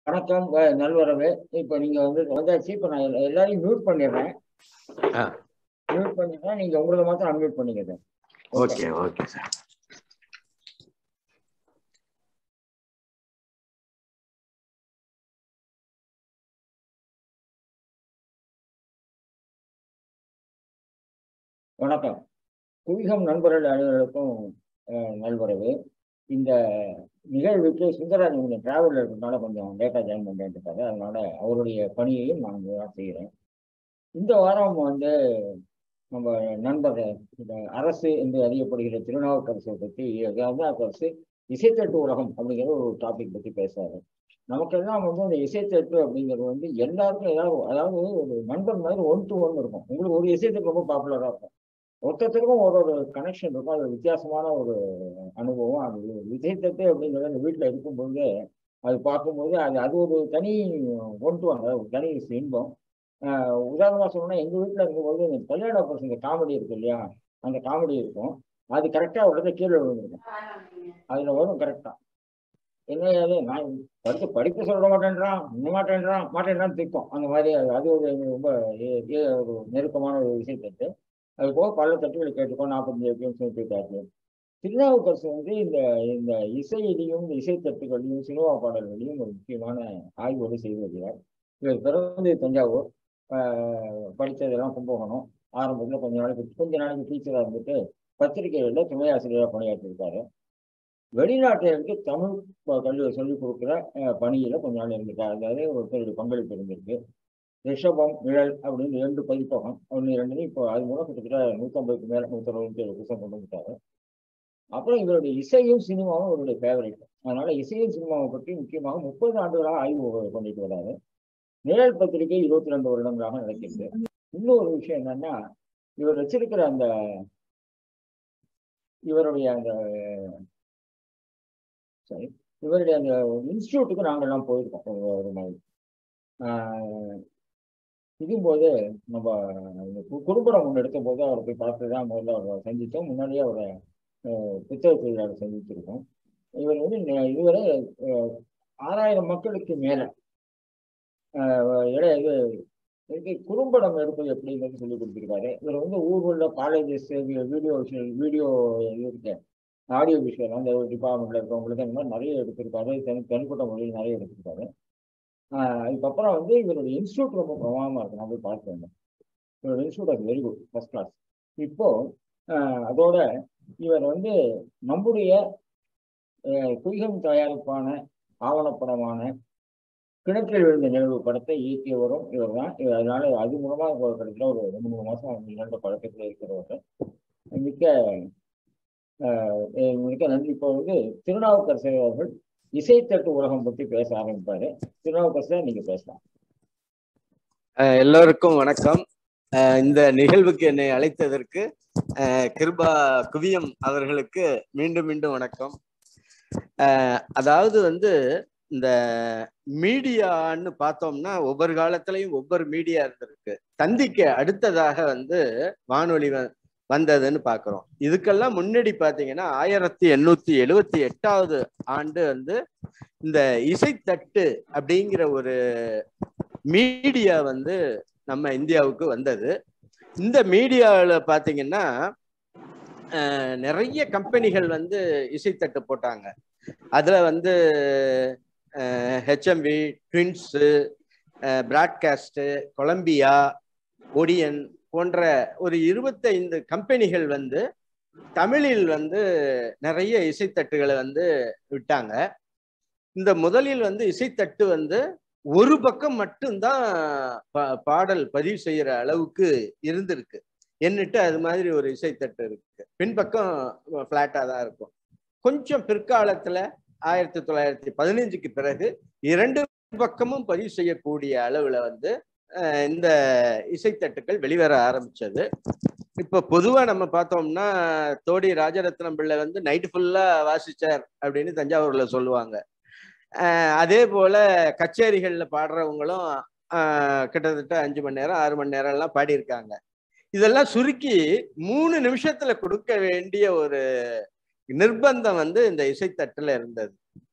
வணக்கம் அஹ் நல்வரவு இப்போ நீங்க வந்து வந்தாச்சு இப்போ நான் எல்லா- எல்லாரையும் மியூட் பண்ணிடுறேன் ஆ. மியூட் பண்ணிடுறேன் நீங்க உங்களை மாத்திரம் அன்மியூட் பண்ணிக்கிறேன் ஓகே ஓகே சார் வணக்கம் குவிகம் நண்பர்கள் அனைவருக்கும் அஹ், நல்வரவு இந்த நிகழ்வுக்கு சுந்தரராஜன் கொஞ்சம் டிராவலில் இருக்கிறதுனால கொஞ்சம் டேட்டா ஜாயின் பண்ணிட்டு அதனால அவருடைய பணியையும் நான் இங்க செய்கிறேன் இந்த வாரம் வந்து நம்ம நண்பர் இந்த அரசு என்று அறியப்படுகிற திருநாவுக்கரசை பற்றி திருநாவுக்கரசு இசைத்தட்டு உலகம் அப்படிங்கிற ஒரு டாபிக் பற்றி பேசுறாரு நமக்கெல்லாம் வந்து அந்த இசைத்தட்டு அப்படிங்கிறது வந்து எல்லாருக்கும் ஏதாவது அதாவது ஒரு நண்பர் மாதிரி ஒன் டு ஒன் இருக்கும் உங்களுக்கு ஒரு இசைத்தட்டு ரொம்ப பாப்புலராக இருக்கும் ஒருத்தருக்கும் ஒரு ஒரு கனெக்ஷன் இருக்கும் அது வித்தியாசமான ஒரு அனுபவம் அது இசைத்தட்டு அப்படிங்கிறது அந்த வீட்டில் இருக்கும்போது அது பார்க்கும்போது அது அது ஒரு தனி ஒன் டு ஒன் ஒரு தனி இன்பம் ஆஹ் உதாரணமா சொல்லணும்னா எங்க வீட்டுல இருக்கும்போது இந்த கல்யாண பசங்க காமெடி இருக்கு இல்லையா அந்த காமெடி இருக்கும் அது கரெக்டா ஒரு இடத்துல கீழே விழுந்திருக்கும் அதுல வரும் கரெக்டா என்ன அது நான் படித்து படிப்பு சொல்ல மாட்டேன்றான் இன்ன மாட்டேன்றான் மாட்டேன்றான் திக்கும் அந்த மாதிரி அது அது ஒரு எங்களுக்கு ரொம்ப ஏ- ஏ- ஒரு நெருக்கமான ஒரு விஷயத்தை அது போக பல தட்டுகளை கேட்டுக்கோ நாற்பத்தஞ்சு எப்பியும் சொல்லிட்டாரு திருநாவுக்கரசு வந்து இந்த இந்த இசையிலையும் இந்த இசைத்தட்டுகளையும் சினிமா பாடல்களையும் ஒரு முக்கியமான ஆய்வோடு செய்து வருகிறார் இவர் பிறந்து தஞ்சாவூர் ஆஹ் படித்ததெல்லாம் கும்பகோணம் ஆரம்பத்தில் கொஞ்ச நாளைக்கு கொஞ்ச நாளைக்கு டீச்சராக இருந்துட்டு பத்திரிகைகளில் துணை ஆசிரியராக பணியாற்றிருக்காரு வெளிநாட்டினருக்கு தமிழ் ப- கல்வி சொல்லிக் கொடுக்குற அஹ், பணியில கொஞ்ச நாள் இருந்திருக்காரு அதாவது ஒருத்தருடைய பங்களிப்பு இருந்திருக்கு ரிஷபம் நிழல் அப்படின்னு ரெண்டு பதிப்பகம் ஒன்று ரெண்டு இப்போ அது மூலம் கிட்டத்தட்ட நூற்றம்பதுக்கு மேலே நூற்றறுபத்தி ஏழு புத்தகம் கொண்டு வந்துட்டாரு அப்புறம் இவருடைய இசையும் சினிமாவும் இவருடைய ஃபேவரட் அதனால இசையும் சினிமாவை பற்றி முக்கியமாக முப்பது ஆண்டுகளாக ஆய்வு பண்ணிட்டு வராரு நிழல் பத்திரிகை இருபத்தி ரெண்டு வருடங்களாக நடக்கிறது இன்னொரு விஷயம் என்னன்னா இவர் வச்சிருக்கிற அந்த இவருடைய அந்த சரி இவருடைய அந்த இன்ஸ்டியூட்டுக்கு நாங்கள்லாம் போயிருக்கோம் ஒரு ஒரு மாதிரி ஆஹ் இதும்போது நம்ம இந்த கு- குறும்படம் ஒன்று எடுத்த போது அவரை போய் பார்த்து தான் முதல்ல அவரை சந்தித்தோம் முன்னாடியே அவரை ஆஹ் புத்தக தொழிலாளர் சந்திச்சிருக்கோம் இவர் வந்து நெ- இதுவரை ஆஹ் ஆறாயிரம் மக்களுக்கு மேலே இடைய இது இதுக்கு குறும்படம் எடுப்பது எப்படிங்கிறது சொல்லி கொடுத்துருக்காரு இவர் வந்து ஊர் உள்ள காலேஜஸ் வீடியோ வீடியோ இது இருக்கு ஆடியோ விஷயம் அந்த டிபார்ட்மெண்ட்ல இருக்கவங்களுக்கு அந்த மாதிரி நிறைய எடுத்திருக்காரு தனி தனிப்பட்ட முறையில் நிறைய எடுத்திருக்காரு ஆஹ் அதுக்கப்புறம் வந்து இவருடைய இன்ஸ்டியூட் ரொம்ப பிரமாதமா இருக்கு நான் போய் பார்த்து வந்தேன் இவரோட institute very good first class இப்போ ஆஹ் அதோட இவர் வந்து நம்முடைய ஆஹ் குய்கம் தயாரிப்பான ஆவணப்படமான கிணற்றில் விழுந்த நினைவு படத்தை இயக்கியவரும் இவர் தான் இவர் அதனால அது மூலமா இப்போ கிட்டத்தட்ட ஒரு ரெண்டு மூணு மாசம் அவங்க இரண்டு பழக்கத்தில் இருக்கிறவர் மிக்க ஆஹ் அஹ் மிக்க நன்றி இப்போ வந்து திருநாவுக்கரசர் அவர்கள் இசைத்தட்டு உலகம் பற்றி பேச ஆரம்பிப்பாரு திருநாவுக்கரசர் நீங்க பேசலாம் அஹ் எல்லோருக்கும் வணக்கம் அஹ் இந்த நிகழ்வுக்கு என்னை அழைத்ததற்கு அஹ் கிருபா குவியம் அவர்களுக்கு மீண்டும் மீண்டும் வணக்கம் அஹ் அதாவது வந்து இந்த மீடியான்னு பார்த்தோம்னா ஒவ்வொரு காலத்திலையும் ஒவ்வொரு மீடியா இருந்திருக்கு தந்திக்கு அடுத்ததாக வந்து வானொலி வ- வந்ததுன்னு பாக்குறோம் இதுக்கெல்லாம் முன்னாடி பாத்தீங்கன்னா ஆயிரத்தி எண்ணூத்தி எழுவத்தி எட்டாவது ஆண்டு வந்து இந்த இசைத்தட்டு அப்படிங்கிற ஒரு மீடியா வந்து நம்ம இந்தியாவுக்கு வந்தது இந்த மீடியாவில் பார்த்தீங்கன்னா அஹ், நிறைய கம்பெனிகள் வந்து இசைத்தட்டு போட்டாங்க அதுல வந்து HMV twins broadcast Columbia Odeon போன்ற ஒரு இருபத்தைந்து கம்பெனிகள் வந்து தமிழில் வந்து நிறைய இசைத்தட்டுகளை வந்து விட்டாங்க இந்த முதலில் வந்து இசைத்தட்டு வந்து ஒரு பக்கம் மட்டும்தான் பா- பாடல் பதிவு செய்யற அளவுக்கு இருந்திருக்கு என்னட்டு அது மாதிரி ஒரு இசைத்தட்டு இருக்கு பின்பக்கம் பிளாட்டா தான் இருக்கும் கொஞ்சம் பிற்காலத்துல ஆயிரத்தி தொள்ளாயிரத்தி பதினைஞ்சுக்கு பிறகு இரண்டு பக்கமும் பதிவு செய்யக்கூடிய அளவுல வந்து அஹ், இந்த இசைத்தட்டுக்கள் வெளிவர ஆரம்பிச்சது இப்ப பொதுவா நம்ம பார்த்தோம்னா தோடி ராஜரத்னம் பிள்ளை வந்து நைட்டு ஃபுல்லா வாசிச்சார் அப்படின்னு தஞ்சாவூர்ல சொல்லுவாங்க அஹ் அதே போல கச்சேரிகள்ல பாடுறவங்களும் ஆஹ் கிட்டத்தட்ட அஞ்சு மணி நேரம் ஆறு மணி நேரம் எல்லாம் பாடியிருக்காங்க இதெல்லாம் சுருக்கி மூணு நிமிஷத்துல கொடுக்க வேண்டிய ஒரு நிர்பந்தம் வந்து இந்த இசைத்தட்டுல இருந்தது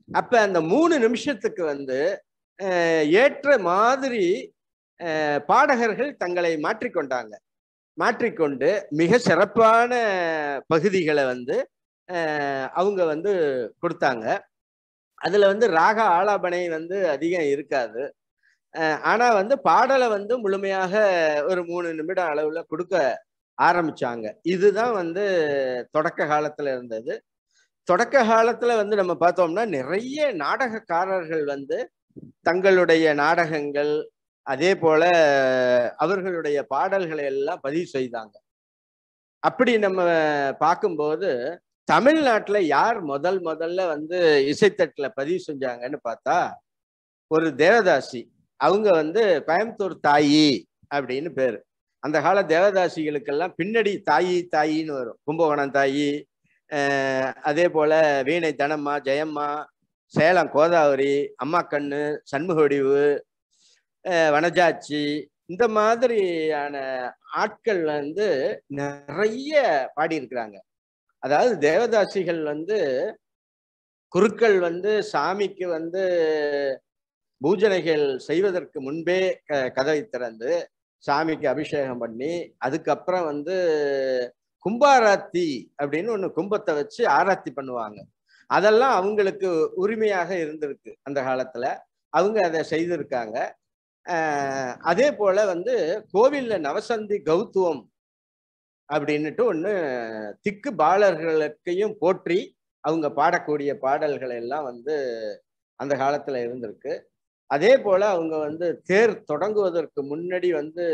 அப்ப அந்த மூணு நிமிஷத்துக்கு வந்து அஹ், ஏற்ற மாதிரி அஹ், பாடகர்கள் தங்களை மாற்றிக்கொண்டாங்க மாற்றிக்கொண்டு மிக சிறப்பான பகுதிகளை வந்து அஹ், அவங்க வந்து கொடுத்தாங்க அதுல வந்து ராக ஆலாபனை வந்து அதிகம் இருக்காது அஹ், ஆனா வந்து பாடலை வந்து முழுமையாக ஒரு மூணு நிமிடம் அளவுல கொடுக்க ஆரம்பிச்சாங்க இதுதான் வந்து தொடக்க காலத்துல இருந்தது தொடக்க காலத்துல வந்து நம்ம பார்த்தோம்னா நிறைய நாடகக்காரர்கள் வந்து தங்களுடைய நாடகங்கள் அதே போல அவர்களுடைய பாடல்களை எல்லாம் பதிவு செய்தாங்க அப்படி நம்ம பார்க்கும்போது தமிழ்நாட்டுல யார் முதல் முதல்ல வந்து இசைத்தட்டுல பதிவு செஞ்சாங்கன்னு பார்த்தா ஒரு தேவதாசி அவங்க வந்து கோயம்புத்தூர் தாயி அப்படின்னு பேரு அந்த கால தேவதாசிகளுக்கெல்லாம் பின்னாடி தாயி தாயின்னு வரும் கும்பகோணம் தாயி அஹ் அதே போல வீணை தனம்மா ஜெயம்மா சேலம் கோதாவரி அம்மா கண்ணு சண்முகடிவு அஹ் வனஜாட்சி இந்த மாதிரியான ஆட்கள் வந்து நிறைய பாடியிருக்கிறாங்க அதாவது தேவதாசிகள் வந்து குருக்கள் வந்து சாமிக்கு வந்து பூஜனைகள் செய்வதற்கு முன்பே க- கதவை திறந்து சாமிக்கு அபிஷேகம் பண்ணி அதுக்கப்புறம் வந்து கும்பாராத்தி அப்படின்னு ஒண்ணு கும்பத்தை வச்சு ஆராத்தி பண்ணுவாங்க அதெல்லாம் அவங்களுக்கு உரிமையாக இருந்திருக்கு அந்த காலத்துல அவங்க அதை செய்திருக்காங்க ஆஹ் அதே போல வந்து கோவில்ல நவசந்தி கௌத்துவம் அப்படின்னுட்டு ஒண்ணு திக்கு பாலர்களுக்கையும் போற்றி அவங்க பாடக்கூடிய பாடல்கள் எல்லாம் வந்து அந்த காலத்துல இருந்திருக்கு அதே போல அவங்க வந்து தேர் தொடங்குவதற்கு முன்னாடி வந்து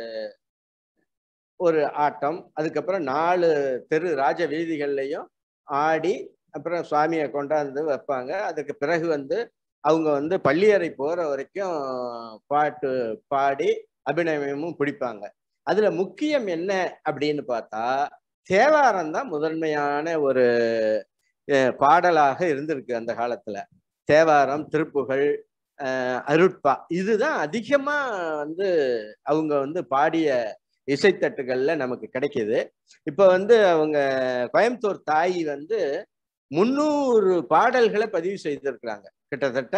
ஒரு ஆட்டம் அதுக்கப்புறம் நாலு தெரு ராஜ வீதிகள்லையும் ஆடி அப்புறம் சுவாமியை கொண்டாந்து வைப்பாங்க அதுக்கு பிறகு வந்து அவங்க வந்து பள்ளியறை போற வரைக்கும் பாட்டு பாடி அபிநயமும் பிடிப்பாங்க அதுல முக்கியம் என்ன அப்படின்னு பார்த்தா தேவாரம் தான் முதன்மையான ஒரு அஹ், பாடலாக இருந்திருக்கு அந்த காலத்துல தேவாரம் திருப்புகழ் அஹ், அருட்பா இதுதான் அதிகமா வந்து அவங்க வந்து பாடிய இசைத்தட்டுகள்ல நமக்கு கிடைக்குது இப்ப வந்து அவங்க கோயம்புத்தூர் தாய் வந்து முன்னூறு பாடல்களை பதிவு செய்திருக்கிறாங்க கிட்டத்தட்ட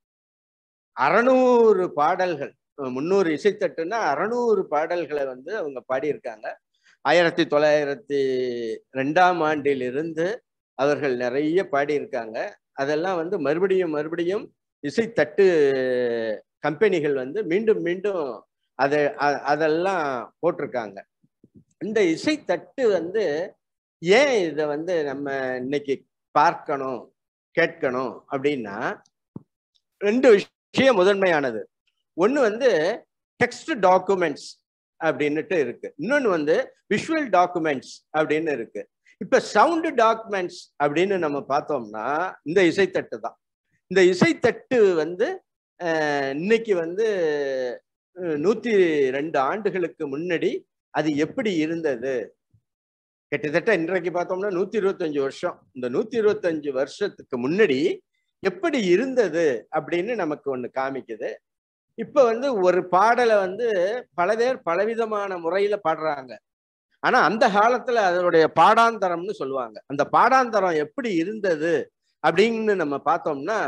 அறநூறு பாடல்கள் முந்நூறு இசைத்தட்டுன்னா அறநூறு பாடல்களை வந்து அவங்க பாடியிருக்காங்க ஆயிரத்தி தொள்ளாயிரத்தி ரெண்டாம் ஆண்டிலிருந்து அவர்கள் நிறைய பாடியிருக்காங்க அதெல்லாம் வந்து மறுபடியும் மறுபடியும் இசைத்தட்டு கம்பெனிகள் வந்து மீண்டும் மீண்டும் அதை அ- அதெல்லாம் போட்டிருக்காங்க இந்த இசைத்தட்டு வந்து ஏன் இதை வந்து நம்ம இன்னைக்கு பார்க்கணும் கேட்கணும் அப்படின்னா ரெண்டு விஷயம் முதன்மையானது ஒன்று வந்து டெக்ஸ்ட் டாக்குமெண்ட்ஸ் அப்படின்னுட்டு இருக்கு இன்னொன்று வந்து விஷுவல் டாக்குமெண்ட்ஸ் அப்படின்னு இருக்கு இப்ப சவுண்டு டாக்குமெண்ட்ஸ் அப்படின்னு நம்ம பார்த்தோம்னா இந்த இசைத்தட்டு தான் இந்த இசைத்தட்டு வந்து அஹ், இன்னைக்கு வந்து அஹ், நூத்தி ரெண்டு ஆண்டுகளுக்கு முன்னாடி அது எப்படி இருந்தது கிட்டத்தட்ட இன்றைக்கு பார்த்தோம்னா நூத்தி இருபத்தஞ்சு வருஷம் இந்த நூத்தி இருபத்தஞ்சு வருஷத்துக்கு முன்னாடி எப்படி இருந்தது அப்படின்னு நமக்கு ஒண்ணு காமிக்குது இப்ப வந்து ஒரு பாடலை வந்து பல பேர் பலவிதமான முறையில பாடுறாங்க ஆனா அந்த காலத்துல அதனுடைய பாடாந்தரம்னு சொல்லுவாங்க அந்த பாடாந்தரம் எப்படி இருந்தது அப்படின்னு நம்ம பார்த்தோம்னா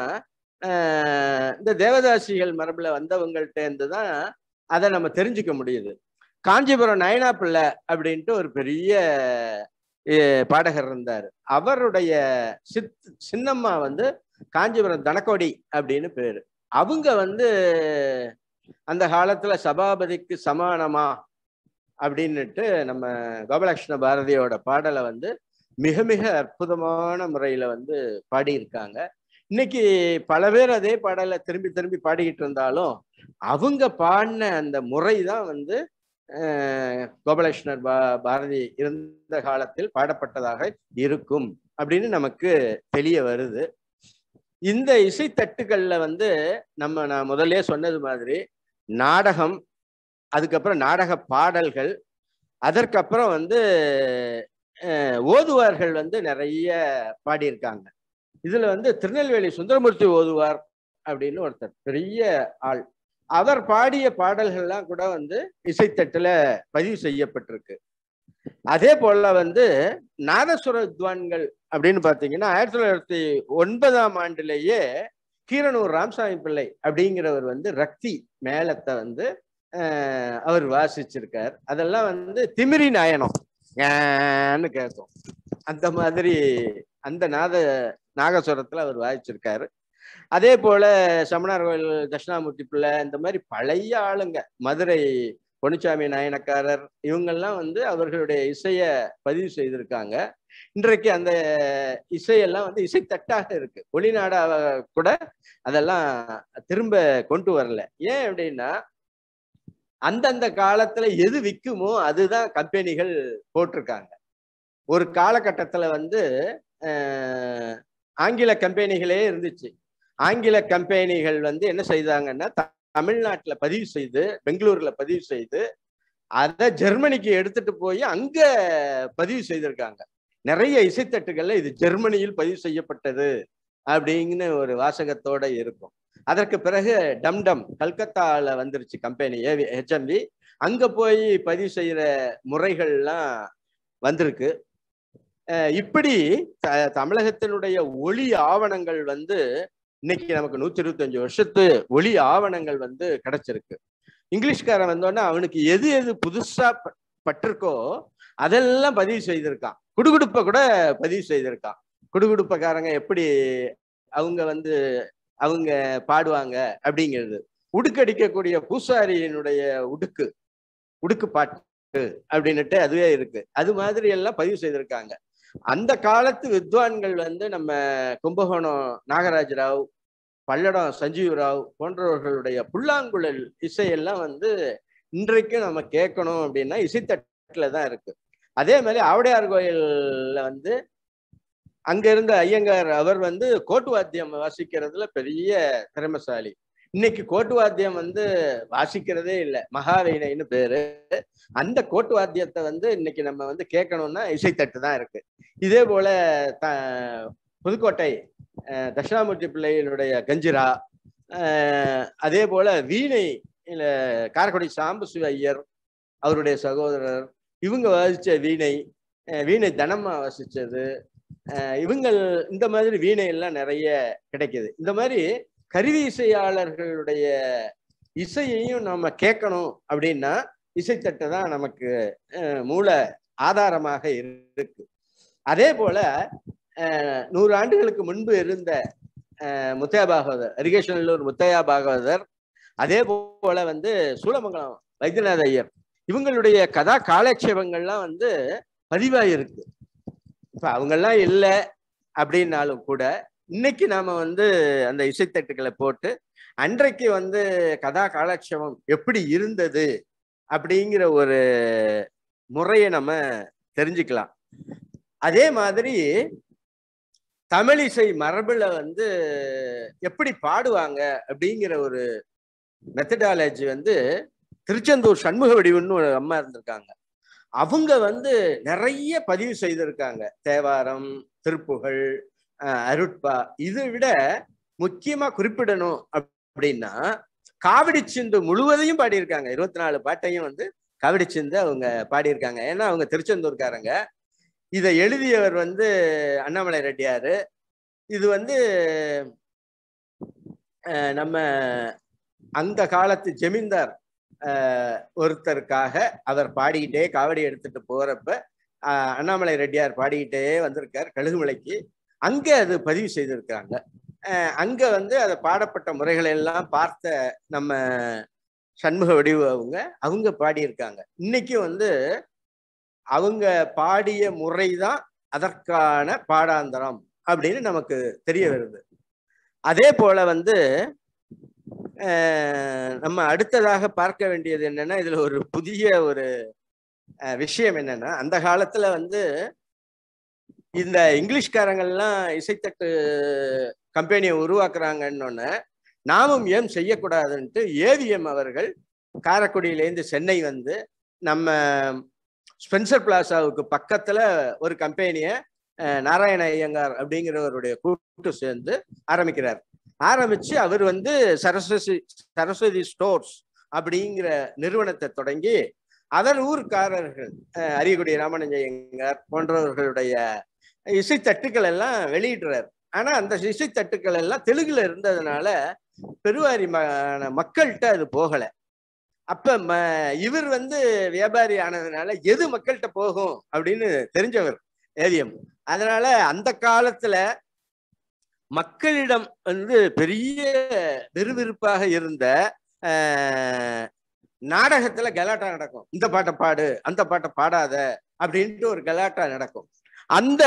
ஆஹ் இந்த தேவதாசிகள் மரபுல வந்தவங்கள்ட்ட இருந்து தான் அதை நம்ம தெரிஞ்சுக்க முடியுது காஞ்சிபுரம் நயனா பிள்ளை அப்படின்ட்டு ஒரு பெரிய அஹ், பாடகர் இருந்தார் அவருடைய சித் சின்னம்மா வந்து காஞ்சிபுரம் தனக்கோடி அப்படின்னு பேரு அவங்க வந்து அந்த காலத்துல சபாபதிக்கு சமானமா அப்படின்னுட்டு நம்ம கோபாலகிருஷ்ண பாரதியோட பாடலை வந்து மிக மிக அற்புதமான முறையில வந்து பாடியிருக்காங்க இன்னைக்கு பல பேர் அதே பாடலை திரும்பி திரும்பி பாடிக்கிட்டு இருந்தாலும் அவங்க பாடின அந்த முறை தான் வந்து அஹ், கோபாலகிருஷ்ணர் பா பாரதி இருந்த காலத்தில் பாடப்பட்டதாக இருக்கும் அப்படின்னு நமக்கு தெரிய வருது இந்த இசைத்தட்டுகள்ல வந்து நம்ம நான் முதல்ல சொன்னது மாதிரி நாடகம் அதுக்கப்புறம் நாடக பாடல்கள் அதற்கப்புறம் வந்து அஹ், ஓதுவார்கள் வந்து நிறைய பாடியிருக்காங்க இதுல வந்து திருநெல்வேலி சுந்தரமூர்த்தி ஓதுவார் அப்படின்னு ஒருத்தர் பெரிய ஆள் அவர் பாடிய பாடல்கள்லாம் கூட வந்து இசைத்தட்டுல பதிவு செய்யப்பட்டிருக்கு அதே போல வந்து நாதசுர வித்வான்கள் அப்படின்னு பாத்தீங்கன்னா ஆயிரத்தி தொள்ளாயிரத்தி ஒன்பதாம் ஆண்டுலேயே கீரனூர் ராமசாமி பிள்ளை அப்படிங்கிறவர் வந்து ரக்தி மேளத்தை வந்து அஹ், அவர் வாசிச்சிருக்கார் அதெல்லாம் வந்து திமிரி நாயனம் ஏன்னு கேட்கும் அந்த மாதிரி அந்த நாத நாகஸ்வரத்துல அவர் வாசிச்சிருக்காரு அதே போல சமணர் கோயில் தட்சிணாமூர்த்தி பிள்ளை இந்த மாதிரி பழைய ஆளுங்க மதுரை பொன்னுச்சாமி நாயனக்காரர் இவங்கெல்லாம் வந்து அவர்களுடைய இசைய பதிவு செய்திருக்காங்க இன்றைக்கு அந்த இசையெல்லாம் வந்து இசைத்தட்டாக இருக்கு வெளிநாடா கூட அதெல்லாம் திரும்ப கொண்டு வரல ஏன் அப்படின்னா அந்தந்த காலத்துல எது விக்குமோ அதுதான் கம்பெனிகள் போட்டிருக்காங்க ஒரு காலகட்டத்துல வந்து அஹ், ஆங்கில கம்பெனிகளே இருந்துச்சு ஆங்கில கம்பெனிகள் வந்து என்ன செய்தாங்கன்னா த- தமிழ்நாட்டுல பதிவு செய்து பெங்களூர்ல பதிவு செய்து அதை ஜெர்மனிக்கு எடுத்துட்டு போய் அங்க பதிவு செய்திருக்காங்க நிறைய இசைத்தட்டுகள்ல இது ஜெர்மனியில் பதிவு செய்யப்பட்டது அப்படிங்கிற ஒரு வாசகத்தோட இருக்கும் அதற்கு பிறகு டம்டம் கல்கத்தால வந்துருச்சு கம்பெனி ஹெச்எம்பி அங்க போய் பதிவு செய்யற முறைகள்லாம் வந்திருக்கு அஹ் இப்படி த- தமிழகத்தினுடைய ஒளி ஆவணங்கள் வந்து இன்னைக்கு நமக்கு நூத்தி இருபத்தஞ்சு வருஷத்து ஒளி ஆவணங்கள் வந்து கிடைச்சிருக்கு இங்கிலீஷ்காரன் வந்தோடனே அவனுக்கு எது எது புதுசா ப- பட்டிருக்கோ அதெல்லாம் பதிவு செய்திருக்கான் குடுகுடுப்பை கூட பதிவு செய்திருக்கான் குடுகுடுப்பக்காரங்க எப்படி அவங்க வந்து அவங்க பாடுவாங்க அப்படிங்கிறது உடுக்கடிக்கக்கூடிய பூசாரியினுடைய உடுக்கு உடுக்கு பாட்டு அப்படின்னுட்டு அதுவே இருக்கு அது மாதிரி எல்லாம் பதிவு செய்திருக்காங்க அந்த காலத்து வித்வான்கள் வந்து நம்ம கும்பகோணம் நாகராஜ ராவ் பல்லடம் சஞ்சீவ் ராவ் போன்றவர்களுடைய புல்லாங்குழல் இசையெல்லாம் வந்து இன்றைக்கும் நம்ம கேட்கணும் அப்படின்னா இசைத்தட்டுல தான் இருக்கு அதே மாதிரி ஆவுடையார் கோயில்ல வந்து அங்க இருந்த ஐயங்கார் அவர் வந்து கோட்டு வாத்தியம் வாசிக்கிறதுல பெரிய திறமைசாலி இன்னைக்கு கோட்டு வாத்தியம் வந்து வாசிக்கிறதே இல்லை மகாவீணைன்னு பேரு அந்த கோட்டு வாத்தியத்தை வந்து இன்னைக்கு நம்ம வந்து கேட்கணும்னா இசைத்தட்டு தான் இருக்கு இதே போல த புதுக்கோட்டை அஹ், தட்சிணாமூர்த்தி பிள்ளையினுடைய கஞ்சிரா அஹ், அதே போல வீணை இல்ல காரைக்குடி சாம்பு ஐயர் அவருடைய சகோதரர் இவங்க வாசிச்ச வீணை அஹ், வீணை தனமா வாசிச்சது அஹ், இவங்கள் இந்த மாதிரி வீணை எல்லாம் நிறைய கிடைக்குது இந்த மாதிரி கருவி இசையாளர்களுடைய இசையையும் நம்ம கேட்கணும் அப்படின்னா இசைத்தட்டு தான் நமக்கு அஹ், மூல ஆதாரமாக இருக்கு அதே போல அஹ், நூறு ஆண்டுகளுக்கு முன்பு இருந்த அஹ், முத்தையா பாகவதர் அரிகேஷனல்லூர் முத்தையா பாகவதர் அதே போல வந்து சூலமங்கலம் வைத்தியநாத ஐயர் இவங்களுடைய கதா காலட்சேபங்கள்லாம் வந்து பதிவாயிருக்கு இப்ப அவங்கெல்லாம் இல்லை அப்படின்னாலும் கூட இன்னைக்கு நாம வந்து அந்த இசைத்தட்டுகளை போட்டு அன்றைக்கு வந்து கதா காலட்சேபம் எப்படி இருந்தது அப்படிங்கிற ஒரு முறையை நம்ம தெரிஞ்சுக்கலாம் அதே மாதிரி தமிழிசை மரபுல வந்து எப்படி பாடுவாங்க அப்படிங்கிற ஒரு மெத்தடாலஜி வந்து திருச்செந்தூர் சண்முக வடிவுன்னு ஒரு அம்மா இருந்திருக்காங்க அவங்க வந்து நிறைய பதிவு செய்திருக்காங்க தேவாரம் திருப்புகழ் அஹ், அருட்பா இதை விட முக்கியமா குறிப்பிடணும் அப்படின்னா காவடி சிந்து முழுவதையும் பாடியிருக்காங்க இருபத்தி நாலு பாட்டையும் வந்து காவடி சிந்து அவங்க பாடியிருக்காங்க ஏன்னா அவங்க திருச்செந்தூர்காரங்க இதை எழுதியவர் வந்து அண்ணாமலை ரெட்டியாரு இது வந்து அஹ், நம்ம அந்த காலத்து ஜமீன்தார் அஹ், ஒருத்தருக்காக அவர் பாடிக்கிட்டே காவடி எடுத்துட்டு போறப்ப அஹ், அண்ணாமலை ரெட்டியார் பாடிக்கிட்டே வந்திருக்கார் கழுகுமலைக்கு அங்க அது பதிவு செய்திருக்காங்க அஹ், அங்க வந்து அதை பாடப்பட்ட முறைகளை எல்லாம் பார்த்த நம்ம சண்முக வடிவு அவங்க அவங்க பாடியிருக்காங்க இன்னைக்கும் வந்து அவங்க பாடிய முறைதான் அதற்கான பாடாந்தரம் அப்படின்னு நமக்கு தெரிய வருது அதே போல வந்து அஹ், நம்ம அடுத்ததாக பார்க்க வேண்டியது என்னன்னா இதுல ஒரு புதிய ஒரு அஹ், விஷயம் என்னன்னா அந்த காலத்துல வந்து இந்த இங்கிலீஷ்காரங்கள்லாம் இசைத்தட்டு கம்பெனியை உருவாக்குறாங்கன்னு நாமும் ஏன் செய்யக்கூடாதுன்ட்டு ஏவிஎம் அவர்கள் காரைக்குடியிலேருந்து சென்னை வந்து நம்ம ஸ்பென்சர் பிளாசாவுக்கு பக்கத்துல ஒரு கம்பெனியை நாராயண ஐயங்கார் அப்படிங்கிறவருடைய கூட்டு சேர்ந்து ஆரம்பிக்கிறார் ஆரம்பிச்சு அவர் வந்து சரஸ்வதி சரஸ்வதி ஸ்டோர்ஸ் அப்படிங்கிற நிறுவனத்தை தொடங்கி அதர் ஊர்க்காரர்கள் அஹ், அரியக்குடி ராமானுஜயங்கார் போன்றவர்களுடைய இசைத்தட்டுக்கள் எல்லாம் வெளியிடுறார் ஆனா அந்த இசைத்தட்டுக்கள் எல்லாம் தெலுங்குல இருந்ததுனால பெருவாரி ம- மக்கள்கிட்ட அது போகல அப்ப ம இவர் வந்து வியாபாரி ஆனதுனால எது மக்கள்கிட்ட போகும் அப்படின்னு தெரிஞ்சவர் ஏவிஎம் அதனால அந்த காலத்துல மக்களிடம் வந்து பெரிய விறுவிறுப்பாக இருந்த ஆஹ், நாடகத்துல கலாட்டா நடக்கும் இந்த பாட்டை பாடு அந்த பாட்டை பாடாத அப்படின்ட்டு ஒரு கலாட்டா நடக்கும் அந்த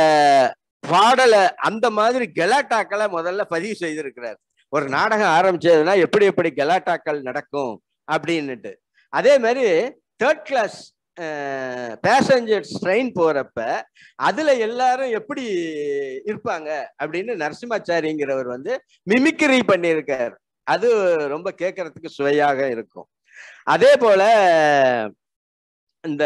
பாடலை அந்த மாதிரி கலாட்டாக்களை முதல்ல பதிவு செய்திருக்கிறார் ஒரு நாடகம் ஆரம்பிச்சதுன்னா எப்படி எப்படி கலாட்டாக்கள் நடக்கும் அப்படின்னுட்டு அதே மாதிரி தேர்ட் கிளாஸ் பேசஞ்சர்ஸ் ட்ரெயின் போறப்ப அதுல எல்லாரும் எப்படி இருப்பாங்க அப்படின்னு நரசிம்மாச்சாரிங்கிறவர் வந்து மிமிக்ரி பண்ணியிருக்கார் அது ரொம்ப கேட்கறதுக்கு சுவையாக இருக்கும் அதே போல இந்த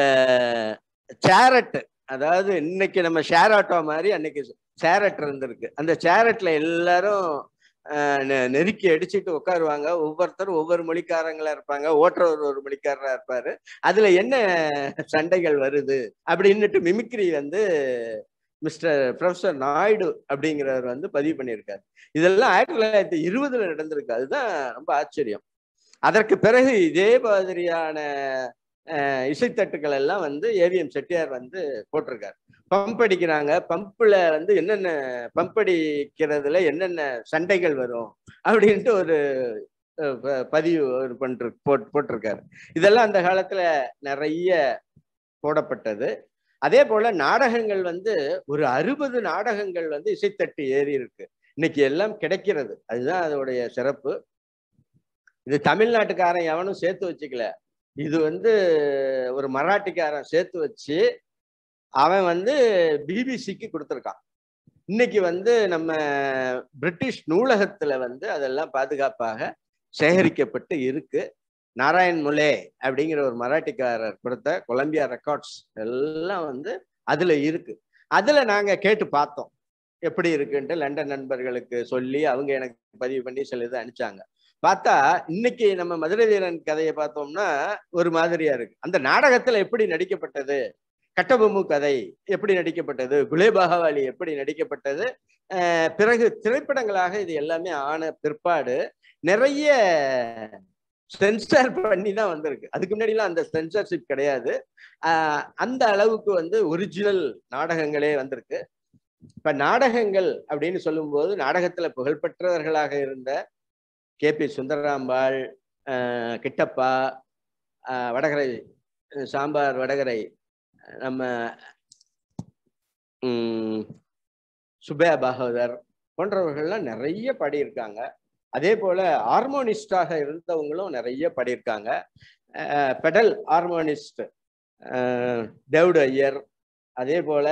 சேரட் அதாவது இன்னைக்கு நம்ம ஷேர் ஆட்டோ மாதிரி அன்னைக்கு சேரட் இருந்திருக்கு அந்த சேரட்ல எல்லாரும் ஆஹ் நெ- நெருக்கி அடிச்சுட்டு உட்காருவாங்க ஒவ்வொருத்தரும் ஒவ்வொரு மொழிக்காரங்களா இருப்பாங்க ஓட்டுறவர் ஒரு மொழிக்காரரா இருப்பாரு அதுல என்ன சண்டைகள் வருது அப்படின்னுட்டு மிமிக்ரி வந்து மிஸ்டர் ப்ரொஃபசர் நாயுடு அப்படிங்கிறவர் வந்து பதிவு பண்ணியிருக்காரு இதெல்லாம் ஆயிரத்தி தொள்ளாயிரத்தி இருபதுல நடந்திருக்கு அதுதான் ரொம்ப ஆச்சரியம் அதற்கு பிறகு இதே மாதிரியான அஹ், இசைத்தட்டுக்கள் எல்லாம் வந்து ஏவிஎம் செட்டியார் வந்து போட்டிருக்காரு பம்ப் அடிக்கிறாங்க பம்ப்ல வந்து என்னென்ன பம்ப் அடிக்கிறதுல என்னென்ன சண்டைகள் வரும் அப்படின்ட்டு ஒரு அஹ், ப- பதிவு ஒரு பண்ற போட் போட்டிருக்காரு இதெல்லாம் அந்த காலத்துல நிறைய போடப்பட்டது அதே போல நாடகங்கள் வந்து ஒரு அறுபது நாடகங்கள் வந்து இசைத்தட்டு ஏறி இருக்கு இன்னைக்கு எல்லாம் கிடைக்கிறது அதுதான் அதோடைய சிறப்பு இது தமிழ்நாட்டுக்காரன் எவனும் சேர்த்து வச்சுக்கல இது வந்து ஒரு மராட்டிக்காரன் சேர்த்து வச்சு அவன் வந்து பிபிசிக்கு கொடுத்துருக்கான் இன்னைக்கு வந்து நம்ம பிரிட்டிஷ் நூலகத்துல வந்து அதெல்லாம் பாதுகாப்பாக சேகரிக்கப்பட்டு இருக்கு நாராயண் முலே அப்படிங்கிற ஒரு மராட்டிக்காரர் கொடுத்த கொலம்பியா ரெக்கார்ட்ஸ் எல்லாம் வந்து அதுல இருக்கு அதுல நாங்க கேட்டு பார்த்தோம் எப்படி இருக்குன்ட்டு லண்டன் நண்பர்களுக்கு சொல்லி அவங்க எனக்கு பதிவு பண்ணி சில இது அனுப்பிச்சாங்க பார்த்தா இன்னைக்கு நம்ம மதுரை வீரன் கதையை பார்த்தோம்னா ஒரு மாதிரியா இருக்கு அந்த நாடகத்துல எப்படி நடிக்கப்பட்டது கட்டபொம்மு கதை எப்படி நடிக்கப்பட்டது குலேபாகவாலி எப்படி நடிக்கப்பட்டது அஹ் பிறகு திரைப்படங்களாக இது எல்லாமே ஆன பிற்பாடு நிறைய சென்சார் பண்ணி தான் வந்திருக்கு அதுக்கு முன்னாடிலாம் அந்த சென்சார்ஷிப் கிடையாது ஆஹ் அந்த அளவுக்கு வந்து ஒரிஜினல் நாடகங்களே வந்திருக்கு இப்ப நாடகங்கள் அப்படின்னு சொல்லும்போது நாடகத்துல புகழ்பெற்றவர்களாக இருந்த கே பி சுந்தரராம்பாள் ஆஹ் கிட்டப்பா ஆஹ் வடகரை அஹ் சாம்பார் வடகரை நம்ம உம் சுப்பையா பாகவதர் போன்றவர்கள்லாம் நிறைய பாடியிருக்காங்க அதே போல ஹார்மோனிஸ்டாக இருந்தவங்களும் நிறைய பாடியிருக்காங்க அஹ் பெடல் ஹார்மோனிஸ்ட் தேவுடு ஐயர் அதே போல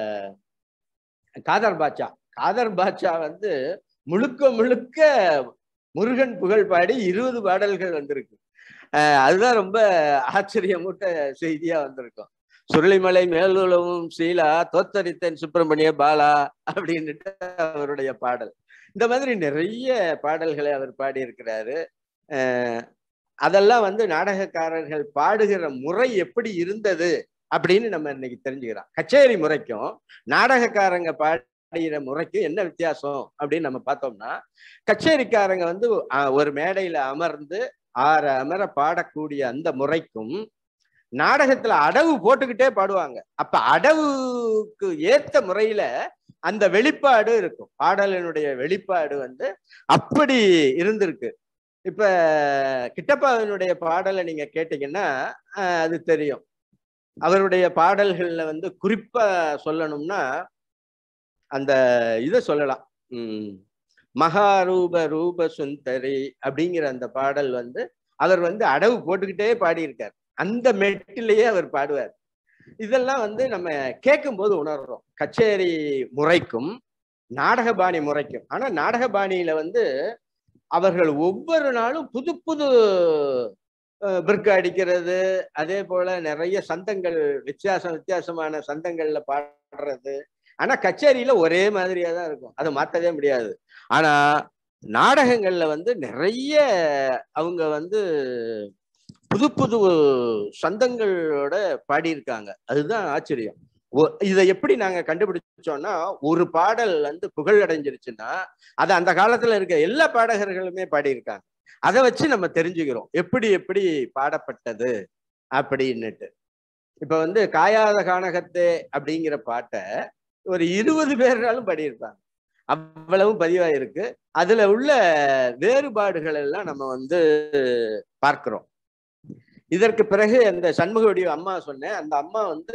காதர் பாட்சா காதர் பாட்சா வந்து முழுக்க முழுக்க முருகன் புகழ் பாடி இருபது பாடல்கள் வந்திருக்கு அஹ் அதுதான் ரொம்ப ஆச்சரியமூட்ட செய்தியா வந்திருக்கும் சுருளிமலை மேலுலவும் சீலா தோத்தரித்தன் சுப்பிரமணிய பாலா அப்படின்னுட்டு அவருடைய பாடல் இந்த மாதிரி நிறைய பாடல்களை அவர் பாடியிருக்கிறாரு அஹ் அதெல்லாம் வந்து நாடகக்காரர்கள் பாடுகிற முறை எப்படி இருந்தது அப்படின்னு நம்ம இன்னைக்கு தெரிஞ்சுக்கிறோம் கச்சேரி முறைக்கும் நாடகக்காரங்க பாடுகிற முறைக்கும் என்ன வித்தியாசம் அப்படின்னு நம்ம பார்த்தோம்னா கச்சேரிக்காரங்க வந்து அஹ், ஒரு மேடையில அமர்ந்து ஆற அமர பாடக்கூடிய அந்த முறைக்கும் நாடகத்துல அடவு போட்டுக்கிட்டே பாடுவாங்க அப்ப அடவுக்கு ஏத்த முறையில அந்த வெளிப்பாடு இருக்கும் பாடலினுடைய வெளிப்பாடு வந்து அப்படி இருந்திருக்கு இப்ப கிட்டப்பாவினுடைய பாடலை நீங்க கேட்டீங்கன்னா ஆஹ், அது தெரியும் அவருடைய பாடல்கள்ல வந்து குறிப்பா சொல்லணும்னா அந்த இதை சொல்லலாம் உம் மகாரூப ரூப சுந்தரி அப்படிங்கிற அந்த பாடல் வந்து அவர் வந்து அடவு போட்டுக்கிட்டே பாடியிருக்கார் அந்த மெட்டிலேயே அவர் பாடுவார் இதெல்லாம் வந்து நம்ம கேட்கும்போது உணர்றோம் கச்சேரி முறைக்கும் நாடகபாணி முறைக்கும் ஆனா நாடகபாணியில வந்து அவர்கள் ஒவ்வொரு நாளும் புது புது பிற்கு அடிக்கிறது அதே போல நிறைய சந்தங்கள் வித்தியாசம் வித்தியாசமான சந்தங்கள்ல பாடுறது ஆனா கச்சேரியில ஒரே மாதிரியா தான் இருக்கும் அதை மாத்தவே முடியாது ஆனா நாடகங்கள்ல வந்து நிறைய அவங்க வந்து புது புது சந்தங்களோட பாடியிருக்காங்க அதுதான் ஆச்சரியம் ஒ- இதை எப்படி நாங்க கண்டுபிடிச்சோம்னா ஒரு பாடல் வந்து புகழ் அடைஞ்சிருச்சுன்னா அது அந்த காலத்துல இருக்க எல்லா பாடகர்களுமே பாடியிருக்காங்க அதை வச்சு நம்ம தெரிஞ்சுக்கிறோம் எப்படி எப்படி பாடப்பட்டது அப்படின்னுட்டு இப்ப வந்து காயாத கானகத்தே அப்படிங்கிற பாட்டை ஒரு இருபது பேர்னாலும் பாடியிருப்பாங்க அவ்வளவு பதிவாயிருக்கு அதுல உள்ள வேறுபாடுகள் எல்லாம் நம்ம வந்து பார்க்கிறோம் இதற்கு பிறகு அந்த சண்முகவடி அம்மா சொன்னேன் அந்த அம்மா வந்து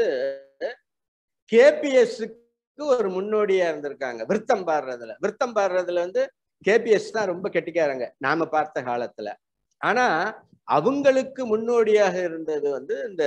கேபிஎஸ்க்கு ஒரு முன்னோடியா இருந்திருக்காங்க விருத்தம் பாடுறதுல விருத்தம் பாடுறதுல வந்து கேபிஎஸ் தான் ரொம்ப கெட்டிக்காரங்க நாம பார்த்த காலத்துல ஆனா அவங்களுக்கு முன்னோடியாக இருந்தது வந்து இந்த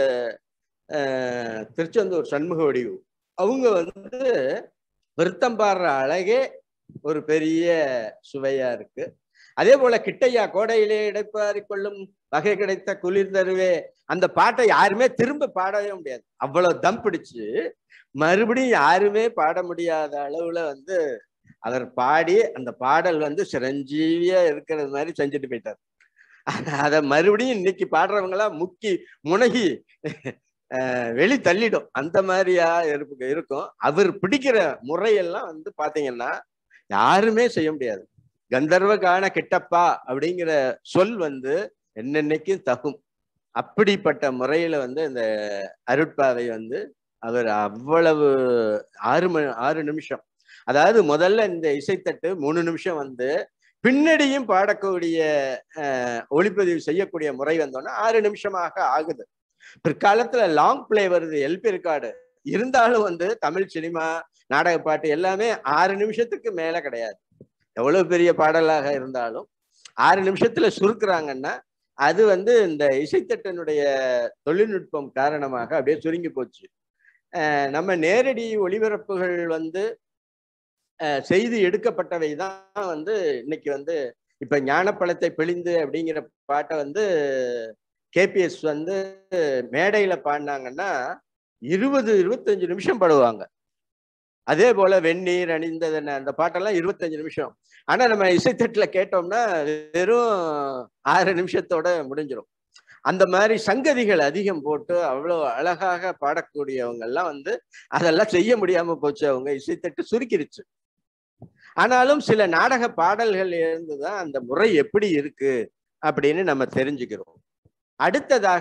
அஹ், திருச்செந்தூர் சண்முக வடிவு அவங்க வந்து விருத்தம் பாடுற அழகே ஒரு பெரிய சுவையா இருக்கு அதே போல கிட்டையா கோடையிலே இடைப்பாரி கொள்ளும் வகை கிடைத்த குளிர் தருவே அந்த பாட்டை யாருமே திரும்ப பாடவே முடியாது அவ்வளவு தம் பிடிச்சு மறுபடியும் யாருமே பாட முடியாத அளவுல வந்து அவர் பாடி அந்த பாடல் வந்து சிரஞ்சீவியா இருக்கிறது மாதிரி செஞ்சுட்டு போயிட்டார் அத மறுபடியும் இன்னைக்கு பாடுறவங்களா முக்கி முனகி அஹ், வெளி தள்ளிடும் அந்த மாதிரியா இருக்கு இருக்கும் அவர் பிடிக்கிற முறையெல்லாம் வந்து பாத்தீங்கன்னா யாருமே செய்ய முடியாது கந்தர்வ காண கிட்டப்பா அப்படிங்கிற சொல் வந்து என்னென்னைக்கும் தகும் அப்படிப்பட்ட முறையில வந்து இந்த அருட்பாவை வந்து அவர் அவ்வளவு ஆறு மணி ஆறு நிமிஷம் அதாவது முதல்ல இந்த இசைத்தட்டு மூணு நிமிஷம் வந்து பின்னடியும் பாடக்கூடிய அஹ், ஒளிப்பதிவு செய்யக்கூடிய முறை வந்தோன்னா ஆறு நிமிஷமாக ஆகுது பிற்காலத்துல லாங் பிளே வருது எல்பி ரெக்கார்டு இருந்தாலும் வந்து தமிழ் சினிமா நாடக பாட்டு எல்லாமே ஆறு நிமிஷத்துக்கு மேல கிடையாது எவ்வளவு பெரிய பாடலாக இருந்தாலும் ஆறு நிமிஷத்துல சுருக்குறாங்கன்னா அது வந்து இந்த இசைத்தட்டனுடைய தொழில்நுட்பம் காரணமாக அப்படியே சுருங்கி போச்சு அஹ் நம்ம நேரடி ஒளிபரப்புகள் வந்து அஹ் செய்து எடுக்கப்பட்டவை தான் வந்து இன்னைக்கு வந்து இப்ப ஞானப்பழத்தை பிழிந்து அப்படிங்கிற பாட்டை வந்து கேபிஎஸ் வந்து மேடையில பாடினாங்கன்னா இருபது இருபத்தஞ்சு நிமிஷம் பாடுவாங்க அதே போல வெந்நீர் அணிந்ததுன்னு அந்த பாட்டெல்லாம் இருபத்தஞ்சு நிமிஷம் ஆனா நம்ம இசைத்தட்டுல கேட்டோம்னா வெறும் ஆறு நிமிஷத்தோட முடிஞ்சிடும் அந்த மாதிரி சங்கதிகள் அதிகம் போட்டு அவ்வளவு அழகாக பாடக்கூடியவங்க எல்லாம் வந்து அதெல்லாம் செய்ய முடியாம போச்சு அவங்க இசைத்தட்டு சுருக்கிருச்சு ஆனாலும் சில நாடக பாடல்கள் இருந்துதான் அந்த முறை எப்படி இருக்கு அப்படின்னு நம்ம தெரிஞ்சுக்கிறோம் அடுத்ததாக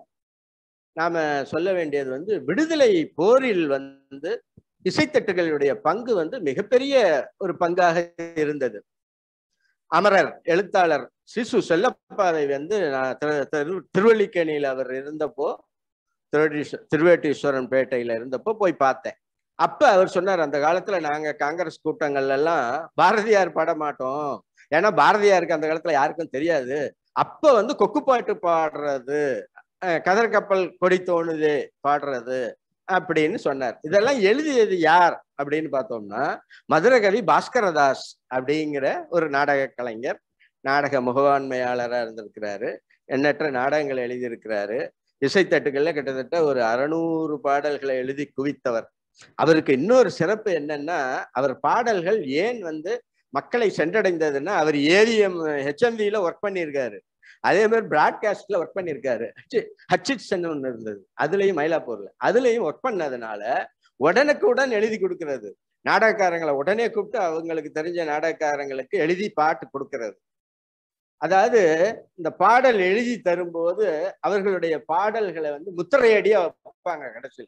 நாம சொல்ல வேண்டியது வந்து விடுதலை போரில் வந்து இசைத்தட்டுகளுடைய பங்கு வந்து மிகப்பெரிய ஒரு பங்காக இருந்தது அமரர் எழுத்தாளர் சிசு செல்லப்பாவை வந்து நான் திரு- திரு- திருவல்லிக்கேணியில் அவர் இருந்தப்போ திருவட்டீஸ்வ- திருவேட்டீஸ்வரன் பேட்டையில இருந்தப்போ போய் பார்த்தேன் அப்ப அவர் சொன்னார் அந்த காலத்துல நாங்க காங்கிரஸ் கூட்டங்கள்ல எல்லாம் பாரதியார் பாட மாட்டோம் ஏன்னா பாரதியாருக்கு அந்த காலத்துல யாருக்கும் தெரியாது அப்ப வந்து கொக்குப்பாட்டு பாடுறது அஹ் கதர் கப்பல் கொடி தோணுது பாடுறது அப்படின்னு சொன்னார் இதெல்லாம் எழுதியது யார் அப்படின்னு பார்த்தோம்னா மதுரகவி பாஸ்கரதாஸ் அப்படிங்கிற ஒரு நாடக கலைஞர் நாடக முகவாண்மையாளரா இருந்திருக்கிறாரு எண்ணற்ற நாடகங்கள் எழுதியிருக்கிறாரு இசைத்தட்டுகள்ல கிட்டத்தட்ட ஒரு அறுநூறு பாடல்களை எழுதி குவித்தவர் அவருக்கு இன்னொரு சிறப்பு என்னன்னா அவர் பாடல்கள் ஏன் வந்து மக்களை சென்றடைந்ததுன்னா அவர் ஏவிஎம் ஹெச்எம்வில ஒர்க் பண்ணியிருக்காரு அதே மாதிரி பிராட்காஸ்ட்ல ஒர்க் பண்ணியிருக்காரு ஹச்சிட்சன் ஒன்று இருந்தது அதுலயும் மயிலாப்பூர்ல அதுலயும் ஒர்க் பண்ணதுனால உடனுக்குடன் எழுதி கொடுக்கிறது நாடகக்காரங்களை உடனே கூப்பிட்டு அவங்களுக்கு தெரிஞ்ச நாடகக்காரங்களுக்கு எழுதி பாட்டு கொடுக்கிறது அதாவது இந்த பாடல் எழுதி தரும்போது அவர்களுடைய பாடல்களை வந்து முத்திரையடியா வைப்பாங்க கடைசியில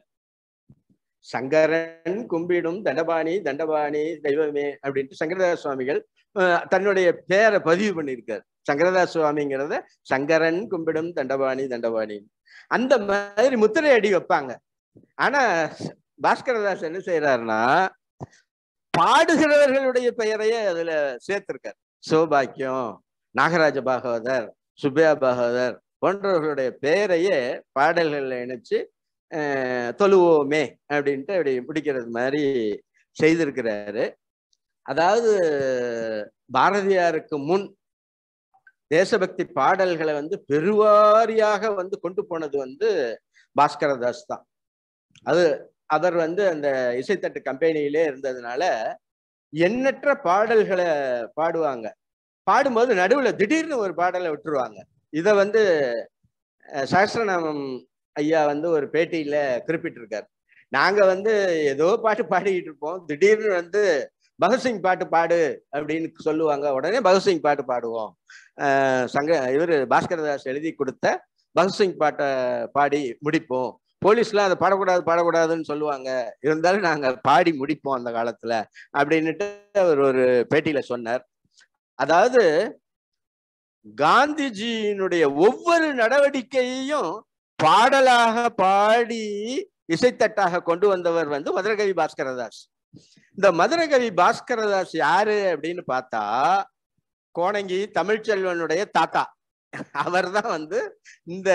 சங்கரன் கும்பிடும் தண்டபாணி தண்டபாணி தெய்வமே அப்படின்ட்டு சங்கரதாஸ் சுவாமிகள் அஹ், தன்னுடைய பேரை பதிவு பண்ணியிருக்காரு சங்கரதாஸ் சுவாமிங்கிறத சங்கரன் கும்பிடும் தண்டபாணி தண்டபாணி அந்த மாதிரி முத்திரை அடி வைப்பாங்க ஆனா பாஸ்கரதாஸ் என்ன செய்யறாருன்னா பாடுகிறவர்களுடைய பெயரையே அதுல சேர்த்திருக்காரு சிவபாக்கியம் நாகராஜ பாகவதர் சுப்பையா பாகவதர் போன்றவர்களுடைய பெயரையே பாடல்கள்ல இணைச்சு அஹ், தொழுவோமே அப்படின்ட்டு அப்படி முடிக்கிறது மாதிரி செய்திருக்கிறாரு அதாவது பாரதியாருக்கு முன் தேசபக்தி பாடல்களை வந்து பெருவாரியாக வந்து கொண்டு போனது வந்து பாஸ்கரதாஸ் தான் அது அவர் வந்து அந்த இசைத்தட்டு கம்பெனியிலே இருந்ததுனால எண்ணற்ற பாடல்களை பாடுவாங்க பாடும்போது நடுவுல திடீர்னு ஒரு பாடலை விட்டுருவாங்க இத வந்து அஹ் சஹஸ்ரநாமம் ஐயா வந்து ஒரு பேட்டியில குறிப்பிட்டிருக்காரு நாங்க வந்து ஏதோ பாட்டு பாடிக்கிட்டு இருப்போம் திடீர்னு வந்து பகத்சிங் பாட்டு பாடு அப்படின்னு சொல்லுவாங்க உடனே பகத்சிங் பாட்டு பாடுவோம் அஹ் சங்க இவர் பாஸ்கரதாஸ் எழுதி கொடுத்த பகத்சிங் பாட்டை பாடி முடிப்போம் போலீஸ்லாம் அதை பாடக்கூடாது பாடக்கூடாதுன்னு சொல்லுவாங்க இருந்தாலும் நாங்க பாடி முடிப்போம் அந்த காலத்துல அப்படின்னுட்டு அவர் ஒரு பேட்டியில சொன்னார் அதாவது காந்திஜியினுடைய ஒவ்வொரு நடவடிக்கையையும் பாடலாக பாடி இசைத்தட்டாக கொண்டு வந்தவர் வந்து மதுரகவி பாஸ்கரதாஸ் இந்த மதுரகவி பாஸ்கரதாஸ் யாரு அப்படின்னு பார்த்தா கோணங்கி தமிழ்ச்செல்வனுடைய தாத்தா அவர் தான் வந்து இந்த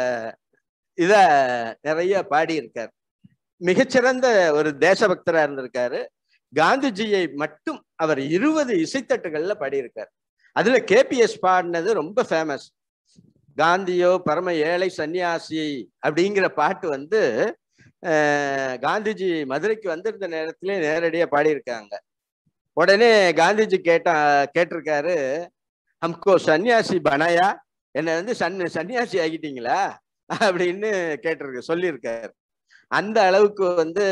இத நிறைய பாடியிருக்கார் மிகச்சிறந்த ஒரு தேசபக்தரா இருந்திருக்காரு காந்திஜியை மட்டும் அவர் இருபது இசைத்தட்டுகள்ல பாடியிருக்கார் அதுல கேபிஎஸ் பாடினது ரொம்ப ஃபேமஸ் காந்தியோ பரம ஏழை சன்னியாசி அப்படிங்கிற பாட்டு வந்து அஹ், காந்திஜி மதுரைக்கு வந்திருந்த நேரத்திலே நேரடியா பாடியிருக்காங்க உடனே காந்திஜி கேட்டா கேட்டிருக்காரு ஹம்கோ சன்னியாசி பனாயா என்னை வந்து சன் சன்னியாசி ஆகிட்டீங்களா அப்படின்னு கேட்டிருக்கு சொல்லியிருக்காரு அந்த அளவுக்கு வந்து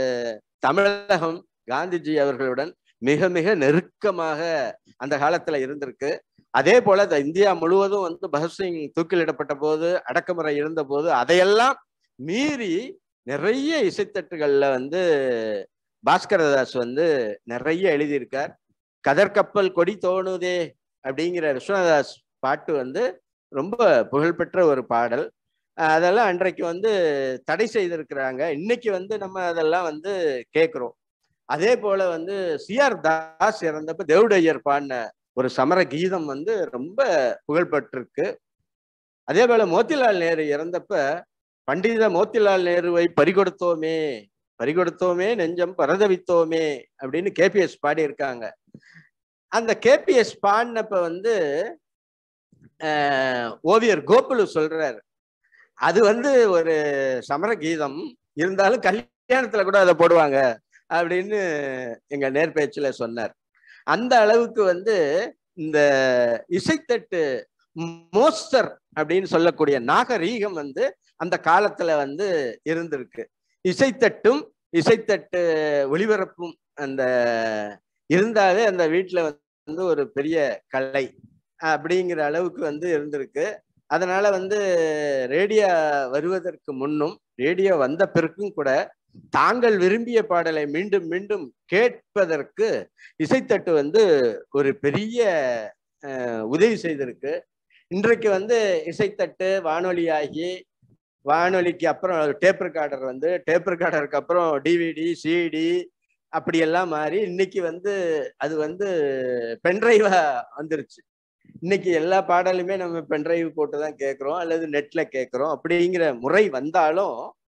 தமிழகம் காந்திஜி அவர்களுடன் மிக மிக நெருக்கமாக அந்த காலத்துல இருந்திருக்கு அதே போல இந்த இந்தியா முழுவதும் வந்து பகத்சிங் தூக்கிலிடப்பட்ட போது அடக்குமுறை இருந்த போது அதையெல்லாம் மீறி நிறைய இசைத்தட்டுகள்ல வந்து பாஸ்கரதாஸ் வந்து நிறைய எழுதியிருக்கார் கதர்கப்பல் கொடி தோணுதே அப்படிங்கிற விஸ்வநாதாஸ் பாட்டு வந்து ரொம்ப புகழ்பெற்ற ஒரு பாடல் அஹ் அதெல்லாம் அன்றைக்கு வந்து தடை செய்திருக்கிறாங்க இன்னைக்கு வந்து நம்ம அதெல்லாம் வந்து கேட்குறோம் அதே போல வந்து சிஆர் தாஸ் இறந்தப்ப தேவுடையர் பாடின ஒரு சமர கீதம் வந்து ரொம்ப புகழ்பெற்றிருக்கு அதே போல மோத்திலால் நேரு இறந்தப்ப பண்டித மோத்திலால் நேருவை பறிகொடுத்தோமே பறிகொடுத்தோமே நெஞ்சம் பரதவித்தோமே அப்படின்னு கேபிஎஸ் பாடியிருக்காங்க அந்த கேபிஎஸ் பாடினப்ப வந்து ஆஹ், ஓவியர் கோகுலு சொல்றாரு அது வந்து ஒரு சமர கீதம் இருந்தாலும் கல்யாணத்துல கூட அதை போடுவாங்க அப்படின்னு எங்க நேர்பேச்சுல சொன்னார் அந்த அளவுக்கு வந்து இந்த இசைத்தட்டு மோஸ்தர் அப்படின்னு சொல்லக்கூடிய நாகரீகம் வந்து அந்த காலத்துல வந்து இருந்திருக்கு இசைத்தட்டும் இசைத்தட்டு ஒளிபரப்பும் அந்த இருந்தாலே அந்த வீட்டுல வந்து ஒரு பெரிய கலை அப்படிங்கிற அளவுக்கு வந்து இருந்திருக்கு அதனால வந்து ரேடியோ வருவதற்கு முன்னும் ரேடியோ வந்த பிறகும் கூட தாங்கள் விரும்பிய பாடலை மீண்டும் மீண்டும் கேட்பதற்கு இசைத்தட்டு வந்து ஒரு பெரிய அஹ், உதவி செய்திருக்கு இன்றைக்கு வந்து இசைத்தட்டு வானொலியாகி வானொலிக்கு அப்புறம் டேப் ரெக்கார்டர் வந்து டேப் ரெக்கார்டருக்கு அப்புறம் டிவிடி சிடி அப்படியெல்லாம் மாறி இன்னைக்கு வந்து அது வந்து பென்ட்ரைவா வந்துருச்சு இன்னைக்கு எல்லா பாடலுமே நம்ம பென்ட்ரைவ் போட்டு தான் கேட்குறோம் அல்லது நெட்ல கேட்குறோம் அப்படிங்கிற முறை வந்தாலும்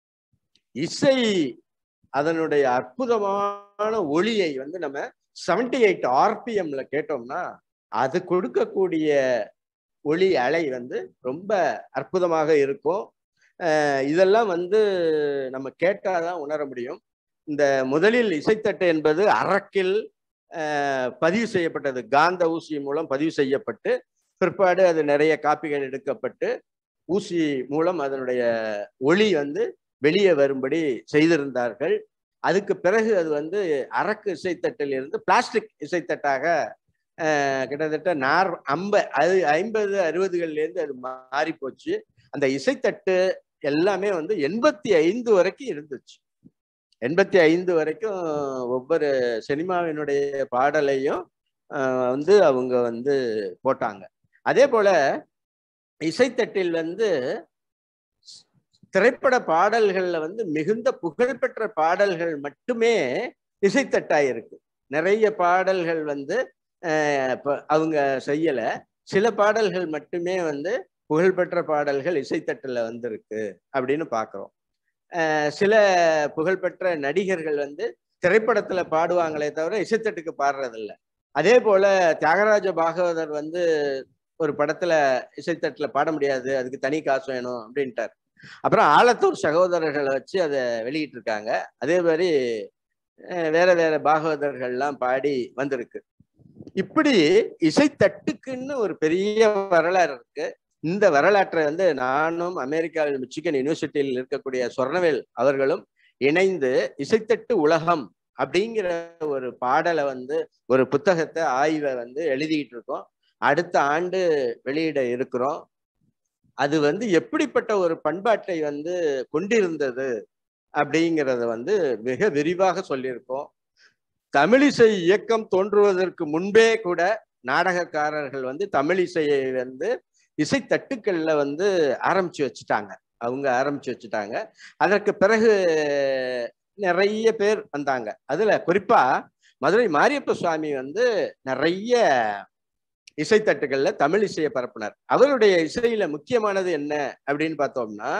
இசை அதனுடைய அற்புதமான ஒளியை வந்து நம்ம செவன்டி எயிட் ஆர்பிஎம்ல கேட்டோம்னா அது கொடுக்கக்கூடிய ஒளி அலை வந்து ரொம்ப அற்புதமாக இருக்கும் அஹ் இதெல்லாம் வந்து நம்ம கேட்டாதான் உணர முடியும் இந்த முதலில் இசைத்தட்டு என்பது அரக்கில் அஹ், பதிவு செய்யப்பட்டது காந்த ஊசி மூலம் பதிவு செய்யப்பட்டு பிற்பாடு அது நிறைய காப்பிகள் எடுக்கப்பட்டு ஊசி மூலம் அதனுடைய ஒளி வந்து வெளியே வரும்படி செய்திருந்தார்கள் அதுக்கு பிறகு அது வந்து அரக்கு இசைத்தட்டில் இருந்து பிளாஸ்டிக் இசைத்தட்டாக அஹ், கிட்டத்தட்ட நார் ஐம்ப அது ஐம்பது அறுபதுகள்ல இருந்து அது மாறி போச்சு அந்த இசைத்தட்டு எல்லாமே வந்து எண்பத்தி ஐந்து வரைக்கும் இருந்துச்சு எண்பத்தி ஐந்து வரைக்கும் ஒவ்வொரு சினிமாவினுடைய பாடலையும் அஹ், வந்து அவங்க வந்து போட்டாங்க அதே போல இசைத்தட்டில் வந்து திரைப்பட பாடல்கள்ல வந்து மிகுந்த புகழ்பெற்ற பாடல்கள் மட்டுமே இசைத்தட்டாயிருக்கு நிறைய பாடல்கள் வந்து அஹ், இப்ப அவங்க செய்யல சில பாடல்கள் மட்டுமே வந்து புகழ்பெற்ற பாடல்கள் இசைத்தட்டுல வந்திருக்கு அப்படின்னு பாக்குறோம் அஹ், சில புகழ்பெற்ற நடிகர்கள் வந்து திரைப்படத்துல பாடுவாங்களே தவிர இசைத்தட்டுக்கு பாடுறதில்ல அதே போல தியாகராஜ பாகவதர் வந்து ஒரு படத்துல இசைத்தட்டுல பாட முடியாது அதுக்கு தனி காசு வேணும் அப்படின்ட்டார் அப்புறம் ஆலத்தூர் சகோதரர்களை வச்சு அதை வெளியிட்டு இருக்காங்க அதே மாதிரி அஹ், வேற வேற பாகவதர்கள்லாம் பாடி வந்திருக்கு இப்படி இசைத்தட்டுக்குன்னு ஒரு பெரிய வரலாறு இருக்கு இந்த வரலாற்றை வந்து நானும் அமெரிக்காவில் மிச்சிகன் யூனிவர்சிட்டியில் இருக்கக்கூடிய சொர்ணவேல் அவர்களும் இணைந்து இசைத்தட்டு உலகம் அப்படிங்கிற ஒரு பாடலை வந்து ஒரு புத்தகத்தை ஆய்வை வந்து எழுதிட்டு இருக்கோம் அடுத்த ஆண்டு வெளியிட இருக்கிறோம் அது வந்து எப்படிப்பட்ட ஒரு பண்பாட்டை வந்து கொண்டிருந்தது அப்படிங்கிறத வந்து மிக விரிவாக சொல்லியிருக்கோம் தமிழிசை இயக்கம் தோன்றுவதற்கு முன்பே கூட நாடகக்காரர்கள் வந்து தமிழிசையை வந்து இசைத்தட்டுக்கள்ல வந்து ஆரம்பிச்சு வச்சுட்டாங்க அவங்க ஆரம்பிச்சு வச்சுட்டாங்க அதற்கு பிறகு நிறைய பேர் வந்தாங்க அதுல குறிப்பா மதுரை மாரியப்ப சுவாமி வந்து நிறைய இசைத்தட்டுகள்ல தமிழ் இசையை பரப்புனார் அவருடைய இசையில முக்கியமானது என்ன அப்படின்னு பார்த்தோம்னா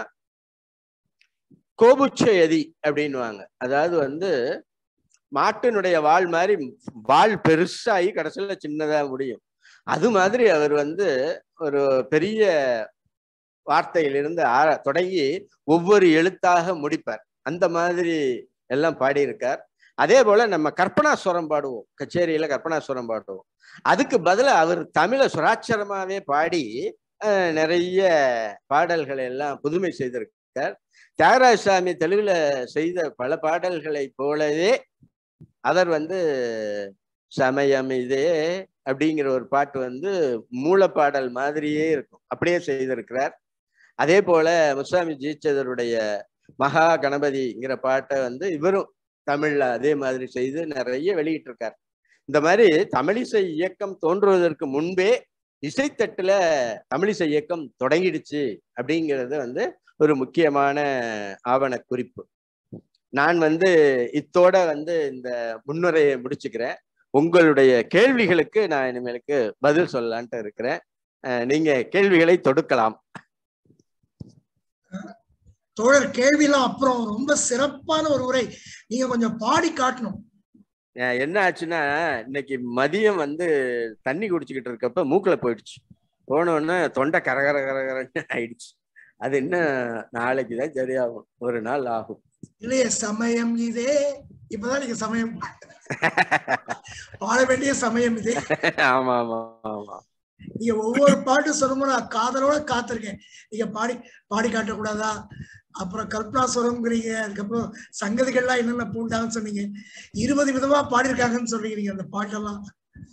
கோபுச்சயதி அப்படின்னுவாங்க அதாவது வந்து மாட்டினுடைய வால் மாதிரி வால் பெருசாகி கடைசியில சின்னதா முடியும் அது மாதிரி அவர் வந்து ஒரு பெரிய வார்த்தையிலிருந்து ஆர தொடங்கி ஒவ்வொரு எழுத்தாக முடிப்பார் அந்த மாதிரி எல்லாம் பாடியிருக்கார் அதே போல நம்ம கற்பனாஸ்வரம் பாடுவோம் கச்சேரியில கற்பனாஸ்வரம் பாடுவோம் அதுக்கு பதிலா அவர் தமிழை சுராட்சரமாவே பாடி அஹ், நிறைய பாடல்களை எல்லாம் புதுமை செய்திருக்கார் தியாகராஜசாமி தெலுங்குல செய்த பல பாடல்களை போலவே அவர் வந்து சமயம் இதே அப்படிங்கிற ஒரு பாட்டு வந்து மூலப்பாடல் மாதிரியே இருக்கும் அப்படியே செய்திருக்கிறார் அதே போல முசாமி ஜீச்சதருடைய மகா கணபதிங்கிற பாட்டை வந்து இவரும் தமிழ்ல அதே மாதிரி செய்து நிறைய வெளியிட்டிருக்கார் இந்த மாதிரி தமிழிசை இயக்கம் தோன்றுவதற்கு முன்பே இசைத்தட்டுல தமிழிசை இயக்கம் தொடங்கிடுச்சு அப்படிங்கிறது வந்து ஒரு முக்கியமான ஆவண குறிப்பு நான் வந்து இத்தோட வந்து இந்த முன்னுரையை முடிச்சுக்கிறேன் உங்களுடைய கேள்விகளுக்கு நான் இனிமேலுக்கு பதில் சொல்லலான்ட்டு இருக்கிறேன் அஹ் நீங்க கேள்விகளை தொடுக்கலாம் தோழர் கேள்விலாம் அப்புறம் ரொம்ப சிறப்பான ஒரு உரை நீங்க கொஞ்சம் பாடி காட்டணும் அஹ் என்ன ஆச்சுன்னா இன்னைக்கு மதியம் வந்து தண்ணி குடிச்சுக்கிட்டு இருக்கப்ப மூக்குல போயிடுச்சு போனோடனே தொண்டை கரகர கரகரன்னு ஆயிடுச்சு அது என்ன நாளைக்கு தான் சரியாகும் ஒரு நாள் ஆகும் இல்லையே சமயம் இதே இப்பதான் நீங்க சமயம் பாட வேண்டிய சமயம் இது ஆமா ஆமா ஆமா நீங்க ஒவ்வொரு பாட்டு சொல்லும்போது நான் காதலோட காத்திருக்கேன் நீங்க பாடி பாடி காட்டக்கூடாதா அப்புறம் கல்பனாஸ்வரம்ங்கிறீங்க அதுக்கப்புறம் சங்கதிகள்லாம் என்னென்ன பூண்டாங்கன்னு சொன்னீங்க இருபது விதமா பாடியிருக்காங்கன்னு சொல்றீங்க நீங்க அந்த பாட்டெல்லாம்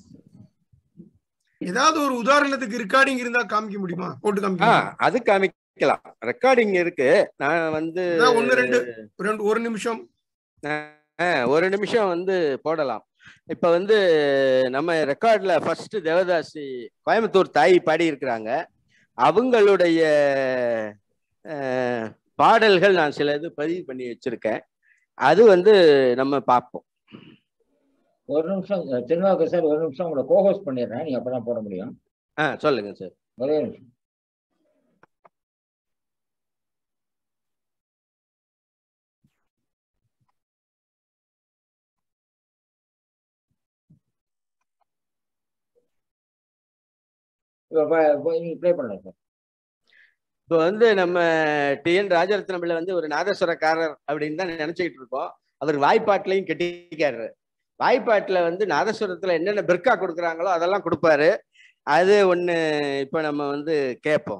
ஏதாவது ஒரு உதாரணத்துக்கு ரெக்கார்டிங் இருந்தா காமிக்க முடியுமா போட்டு காமிக்க ஆ முடியுமா? அது காமிக்கலாம் ரெக்கார்டிங் இருக்கு நான் வந்து ஏதாவது ஒண்ணு ரெண்டு ரெண்டு ஒரு நிமிஷம் ஆஹ் ஒரு நிமிஷம் வந்து போடலாம் இப்ப வந்து நம்ம ரெக்கார்ட்ல ஃபர்ஸ்ட் தேவதாசி கோயம்புத்தூர் தாய் பாடி இருக்கிறாங்க அவங்களுடைய அஹ், பாடல்கள் நான் சில இது பதிவு பண்ணி வச்சிருக்கேன் அது வந்து நம்ம பார்ப்போம் ஒரு நிமிஷம் திருநாவுக்கு சார் ஒரு நிமிஷம் உங்களை கோஹோஸ்ட் பண்ணிடுறேன் நீங்க அப்பதான் போட முடியும் ஆ சொல்லுங்க சார் ஒரே நிமிஷம் இப்ப ப- இப்ப நீங்க ப்ளே பண்ணலாம் சார் இப்போ வந்து நம்ம டிஎன் ராஜரத்னம் பிள்ளை வந்து ஒரு நாதஸ்வரக்காரர் அப்படின்னு தான் நினைச்சுக்கிட்டு இருக்கோம் அவர் வாய்ப்பாட்டுலையும் கெட்டிக்காரர் வாய்ப்பாட்டுல வந்து நாதஸ்வரத்துல என்னென்ன பிர்கா கொடுக்குறாங்களோ அதெல்லாம் கொடுப்பாரு அது ஒண்ணு இப்ப நம்ம வந்து கேட்போம்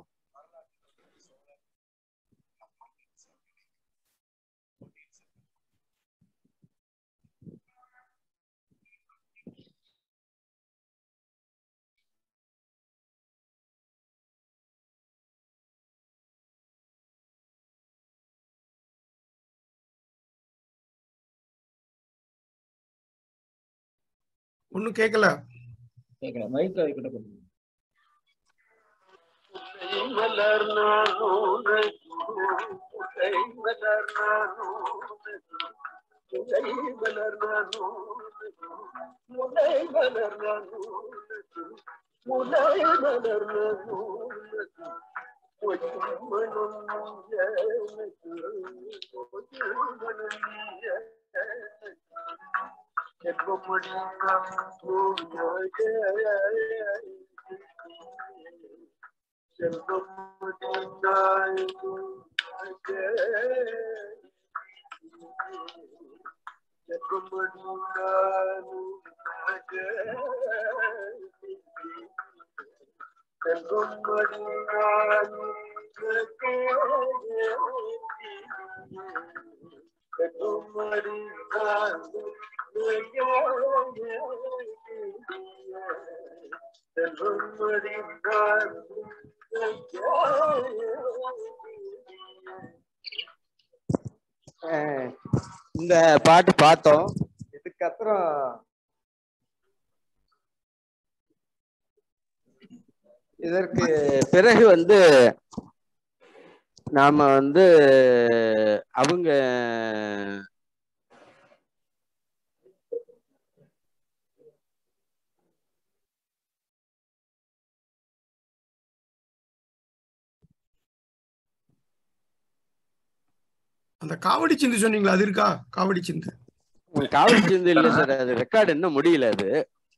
ஒண்ணும் கேட்கல கேட்கல மைக் அதுக்கிட்ட கொடுங்க அஹ் இந்த பாட்டு பார்த்தோம் இதுக்கப்புறம் இதற்கு பிறகு வந்து நாம வந்து அவங்க அந்த காவடி சிந்து சொன்னீங்களா அது இருக்கா காவடி சிந்து காவல் சிந்து இல்ல சார் அது ரெக்கார்டு இன்னும் முடியல அது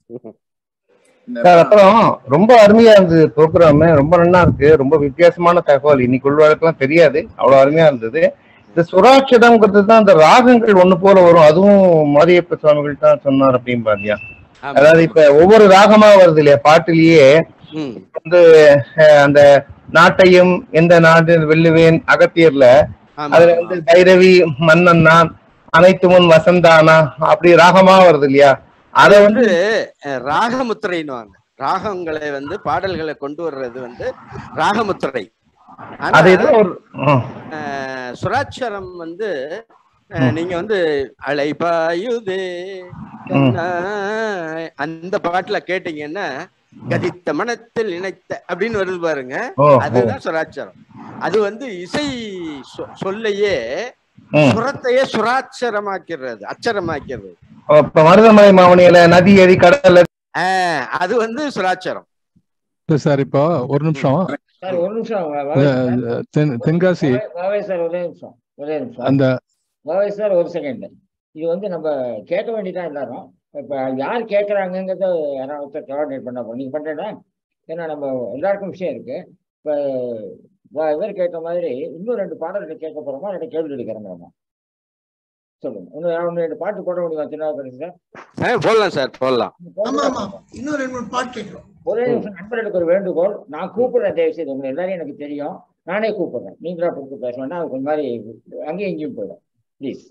சார் அப்புறம் ரொம்ப அருமையா இருந்தது ப்ரோக்ராம் ரொம்ப நல்லா இருக்கு ரொம்ப வித்தியாசமான தகவல் இன்னைக்கு உள்ளவர்களுக்கெல்லாம் தெரியாது அவ்வளவு அருமையா இருந்தது இந்த சுராட்சதம்ங்கிறது தான் அந்த ராகங்கள் ஒண்ணு போல வரும் அதுவும் மாரியப்ப சுவாமிகள் தான் சொன்னார் அப்படின்னு பாத்தியா ஆமா. அதாவது இப்ப ஒவ்வொரு ராகமா வருது இல்லையா பாட்டிலேயே ம், வந்து அஹ், அந்த நாட்டையும் எந்த நாடு வெல்லுவேன் அகத்தியர்ல ஆமா, அதுல ஆமா. வந்து பைரவி மன்னன் நான் அனைத்து முன் வசந்தானா அப்படி ராகமா வருது இல்லையா அத வந்து வந்து அஹ், ராகமுத்திரைன்னுவாங்க ராகங்களை வந்து பாடல்களை கொண்டு வர்றது வந்து ராகமுத்திரை ஆனா, அது ஏதோ ஒரு ம், அஹ், சுராட்சரம் வந்து அஹ், நீங்க வந்து அலைபாயுதே கண்ணாய் அந்த பாட்டுல கேட்டீங்கன்னா கதித்த மனத்தில் இணைத்த அப்படின்னு வருது பாருங்க ஓ, ஓ, அதுதான் சுராட்சரம் அது வந்து இசை சொ- சொல்லையே ம். சுரத்தையே சுராட்சரமாக்கிறது அச்சரமாக்கிறது இப்ப மருதமலை மாவனியில நதி எரி கடல் ஆஹ் அது வந்து சுராட்சரம் இல்ல சார் இப்போ ஒரு நிமிஷம் சார் ஒரு நிமிஷம் அஹ், தென் தென்காசி வாவே சார் ஒரே நிமிஷம் ஒரே நிமிஷம் அந்த வாவே சார் ஒரு செகண்ட் இது வந்து நம்ம கேட்க வேண்டியதான் எல்லாரும் இப்ப யார் கேட்கறாங்கங்கிறத யாராவது ஒருத்தர் கோஆர்டினேட் பண்ண போறோம் நீங்க பண்றேன்னா ஏன்னா நம்ம எல்லாருக்கும் விஷயம் இருக்கு இப்ப வ- இவர் கேட்ட மாதிரி இன்னும் ரெண்டு பாடல்கள் கேட்க போறோமா ரெண்டு கேள்வி எடுக்கிறோமா சொல்லுங்க இன்னும் ஒன்று ரெண்டு பாட்டு போட முடியுமா திருநாவுக்கரசு சார் ஆஹ் போடலாம் சார் போடலாம் ஆமா ஆமா இன்னும் ரெண்டு மூணு பாட்டு கேட்கிறோம் ஒரே நிமிஷம் நண்பர்களுக்கு ஒரு வேண்டுகோள் நான் கூப்பிடுறேன் தயவு செய்து உங்களை எல்லாரையும் எனக்கு தெரியும் நானே கூப்பிடுறேன் நீங்களா கூப்பிட்டு பேச வேண்டாம் அது கொஞ்சம் மாதிரி அங்கேயும் இங்கேயும் போயிடும் ப்ளீஸ்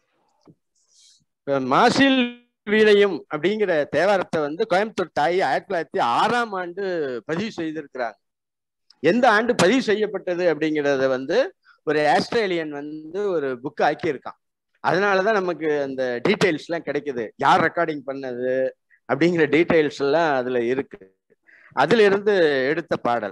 இப்ப மாசில் வீணையும் அப்படிங்கிற தேவாரத்தை வந்து கோயம்புத்தூர் தாய் ஆயிரத்தி தொள்ளாயிரத்தி ஆறாம் ஆண்டு பதிவு செய்திருக்கிறாங்க எந்த ஆண்டு பதிவு செய்யப்பட்டது அப்படிங்கிறத வந்து ஒரு ஆஸ்திரேலியன் வந்து ஒரு புக் ஆக்கியிருக்கான் அதனாலதான் நமக்கு அந்த டீட்டெயில்ஸ் எல்லாம் கிடைக்குது யார் ரெக்கார்டிங் பண்ணது அப்படிங்கிற டீட்டெயில்ஸ் எல்லாம் அதுல இருக்கு அதுல இருந்து எடுத்த பாடல்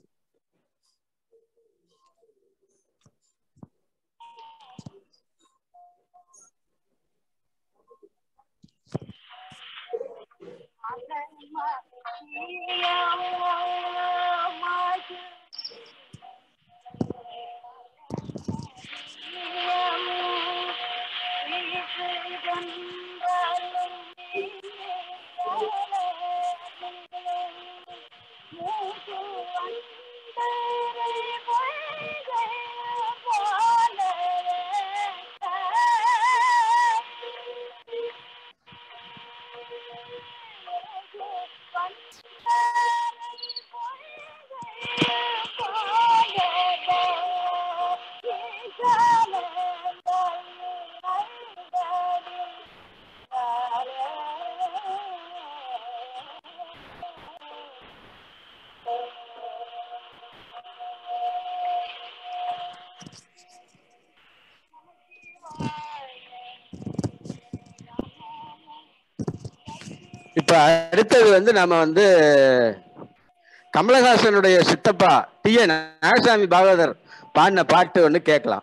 இப்ப அடுத்தது வந்து நாம வந்து கமலஹாசனுடைய சித்தப்பா டி என் நாகசாமி பாகவதர் பாடின பாட்டு ஒண்ணு கேட்கலாம்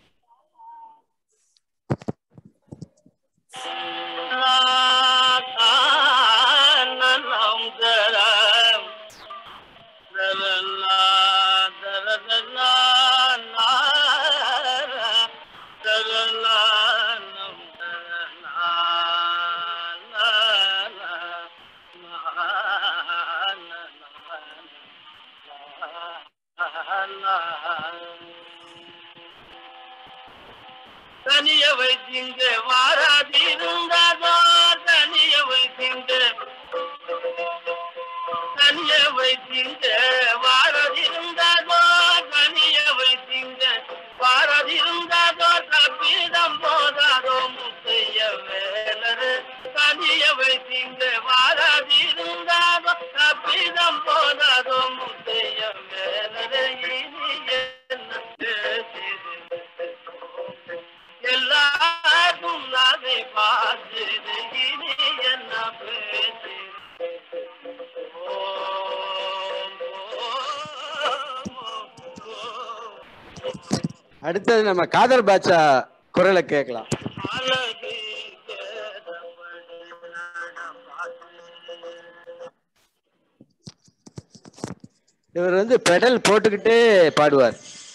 தனிய வைத்திங்க வாராதிருந்ததோ தனிய வைத்திங்க தனிய வைத்தீங்க வாரதிருந்ததோ தனிய வைத்தீங்க வாரதிருந்ததோ தப்பிடம் போதாதோ முத்தைய வேலரு தனிய வைத்தீங்க வாரதிருந்ததோ தப்பிடம் போதாதோ முத்தைய வேலரு இனி என்ன பேசிடு எல்லாரும் அதை பார்த்து இனி என்ன பேசி அடுத்தது நம்ம காதர் பாட்சா குரலை கேட்கலாம் இவர் வந்து பெடல் போட்டுக்கிட்டே பாடுவார்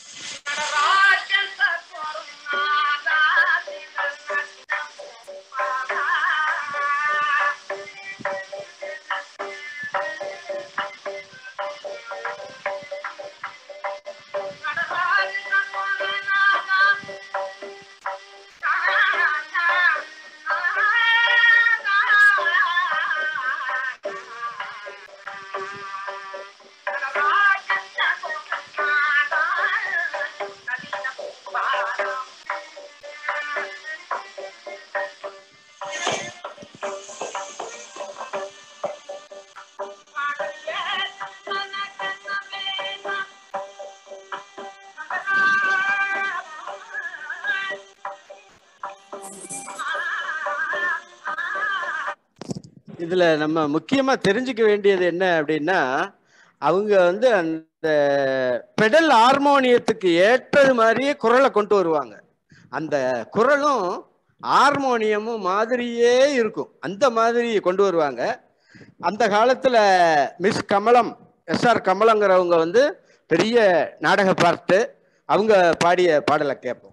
இதுல நம்ம முக்கியமா தெரிஞ்சுக்க வேண்டியது என்ன அப்படின்னா அவங்க வந்து அந்த பெடல் ஹார்மோனியத்துக்கு ஏற்றது மாதிரியே குரலை கொண்டு வருவாங்க அந்த குரலும் ஹார்மோனியமும் மாதிரியே இருக்கும் அந்த மாதிரி கொண்டு வருவாங்க அந்த காலத்துல மிஸ் கமலம் எஸ்ஆர் கமலங்கிறவங்க வந்து பெரிய நாடக பார்த்து அவங்க பாடிய பாடலை கேட்போம்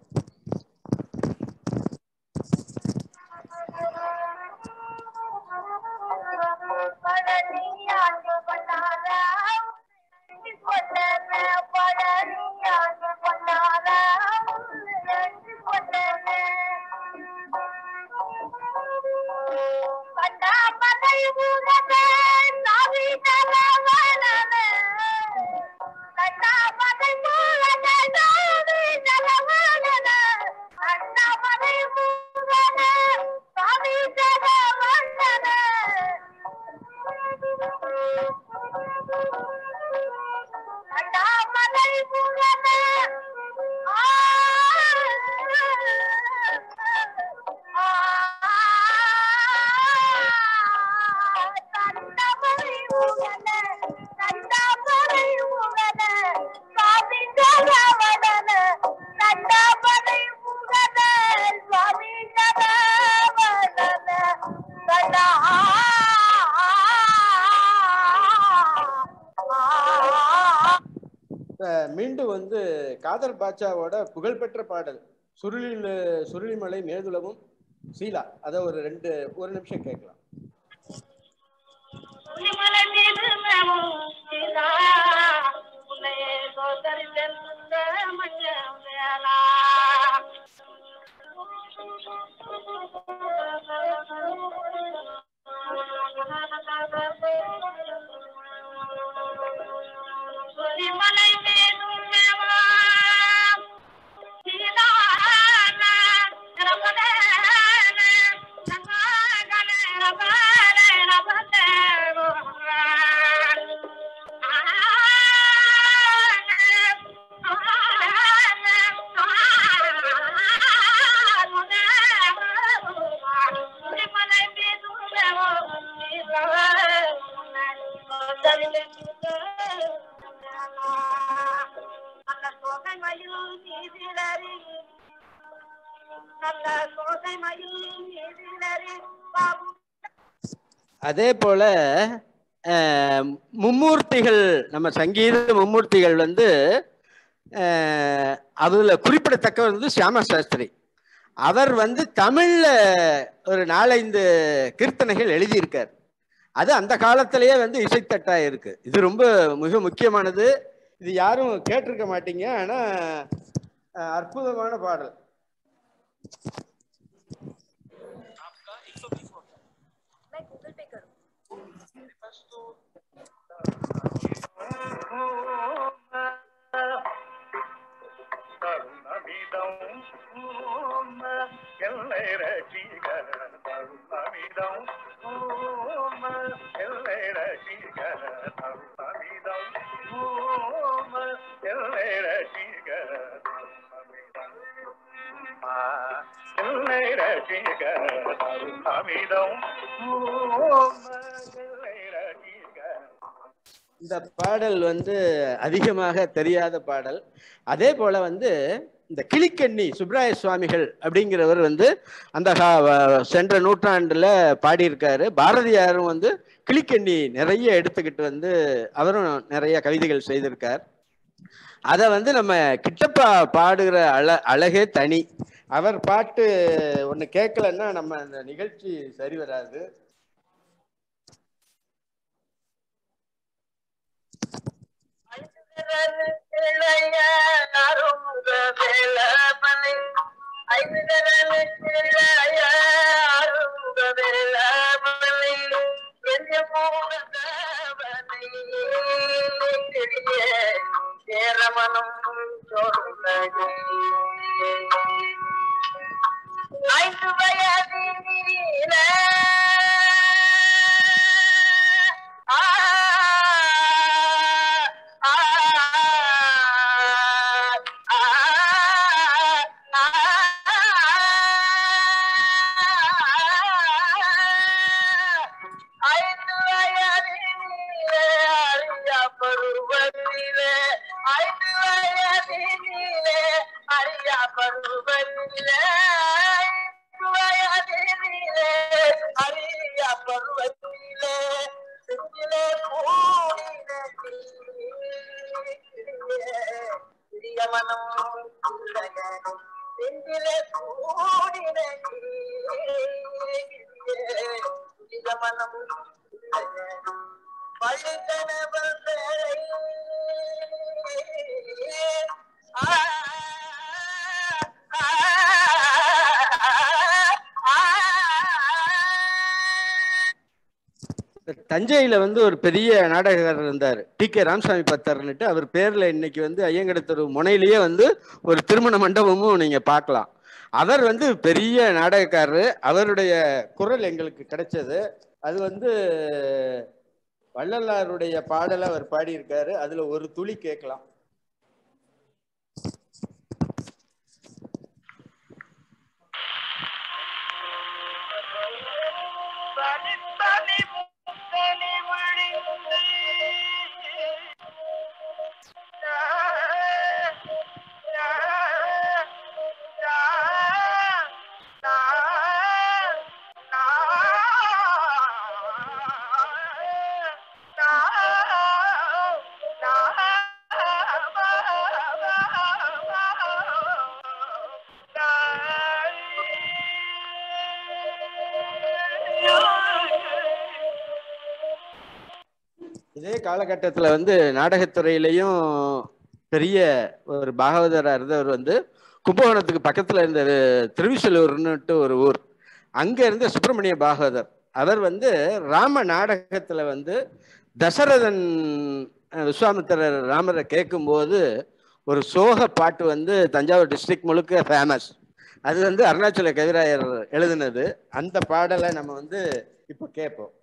இப்ப மீண்டும் வந்து காதர் பாட்சாவோட புகழ்பெற்ற பாடல் சுருளில் சுருளிமலை மேதுளவும் சீலா அத ஒரு ரெண்டு ஒரு நிமிஷம் கேட்கலாம் அதே போல அஹ், மும்மூர்த்திகள் நம்ம சங்கீத மும்மூர்த்திகள் வந்து அஹ், அதுல குறிப்பிடத்தக்கவர் வந்து சியாமா சாஸ்திரி அவர் வந்து தமிழ்ல ஒரு நாலஞ்சு கீர்த்தனைகள் எழுதியிருக்கார் அது அந்த காலத்திலேயே வந்து இசைத்தட்டா இருக்கு இது ரொம்ப மிக முக்கியமானது இது யாரும் கேட்டிருக்க மாட்டீங்க ஆனா அஹ், அற்புதமான பாடல் அமிதம் இந்த பாடல் வந்து அதிகமாக தெரியாத பாடல் அதே போல வந்து இந்த கிளிக்கண்ணி சுப்ராய சுவாமிகள் அப்படிங்கிறவர் வந்து அந்த கா- வ- சென்ற நூற்றாண்டுல பாடியிருக்காரு பாரதியாரும் வந்து கிளிக்கண்ணி நிறைய எடுத்துக்கிட்டு வந்து அவரும் நிறைய கவிதைகள் செய்திருக்கார் அதை வந்து நம்ம கிட்டப்பா பாடுகிற அழ அழகே தனி அவர் பாட்டு ஒன்று கேட்கலன்னா நம்ம அந்த நிகழ்ச்சி சரி வராது இளைய அருங்க வேலமலை ஐவிரலுக்கு இளைய அருங்க வேலமலை எந்த மூலதவனை கிளிய சேரமனம் சொல்லுங்க ஐந்து வயதினில ஆ ஆ ஆ ஐந்து வயதினிலே அறியா பருவத்திலே ஐந்து வயதினிலே அறியா பருவத்திலே ஐந்து வயதினிலே அறியா பருவத்திலே சிறிலே கூடின சிறிய மனம் உள்ளகனும் செந்திலே கூடின சிறிய மனம் உள்ளகனும் பள்ளிக்கணவன் வேலை ஆ ஆ ஆ தஞ்சையில வந்து ஒரு பெரிய நாடகக்காரர் இருந்தார் டி கே ராமசாமி பத்தர்னுட்டு அவர் பேர்ல இன்னைக்கு வந்து ஐயங்கடத்தெரு முனையிலேயே வந்து ஒரு திருமண மண்டபமும் நீங்க பார்க்கலாம் அவர் வந்து பெரிய நாடகக்காரரு அவருடைய குரல் எங்களுக்கு கிடைச்சது அது வந்து வள்ளலாருடைய பாடலை அவர் பாடியிருக்காரு அதுல ஒரு துளி கேட்கலாம் தனித்தனி முத்தனி விழிந்து யா, யா, யா, நா, நா, நா, நா, இதே காலகட்டத்துல வந்து நாடகத்துறையிலையும் பெரிய ஒரு பாகவதரா இருந்தவர் வந்து கும்பகோணத்துக்கு பக்கத்துல இருந்த திருவிசலூர்னுட்டு ஒரு ஊர் அங்க இருந்த சுப்பிரமணிய பாகவதர் அவர் வந்து ராம நாடகத்துல வந்து தசரதன் அஹ், விஸ்வாமித்திரர் ராமரை கேட்கும்போது ஒரு சோக பாட்டு வந்து தஞ்சாவூர் டிஸ்ட்ரிக்ட் முழுக்க ஃபேமஸ் அது வந்து அருணாச்சல கவிராயர் எழுதினது அந்த பாடலை நம்ம வந்து இப்போ கேட்போம்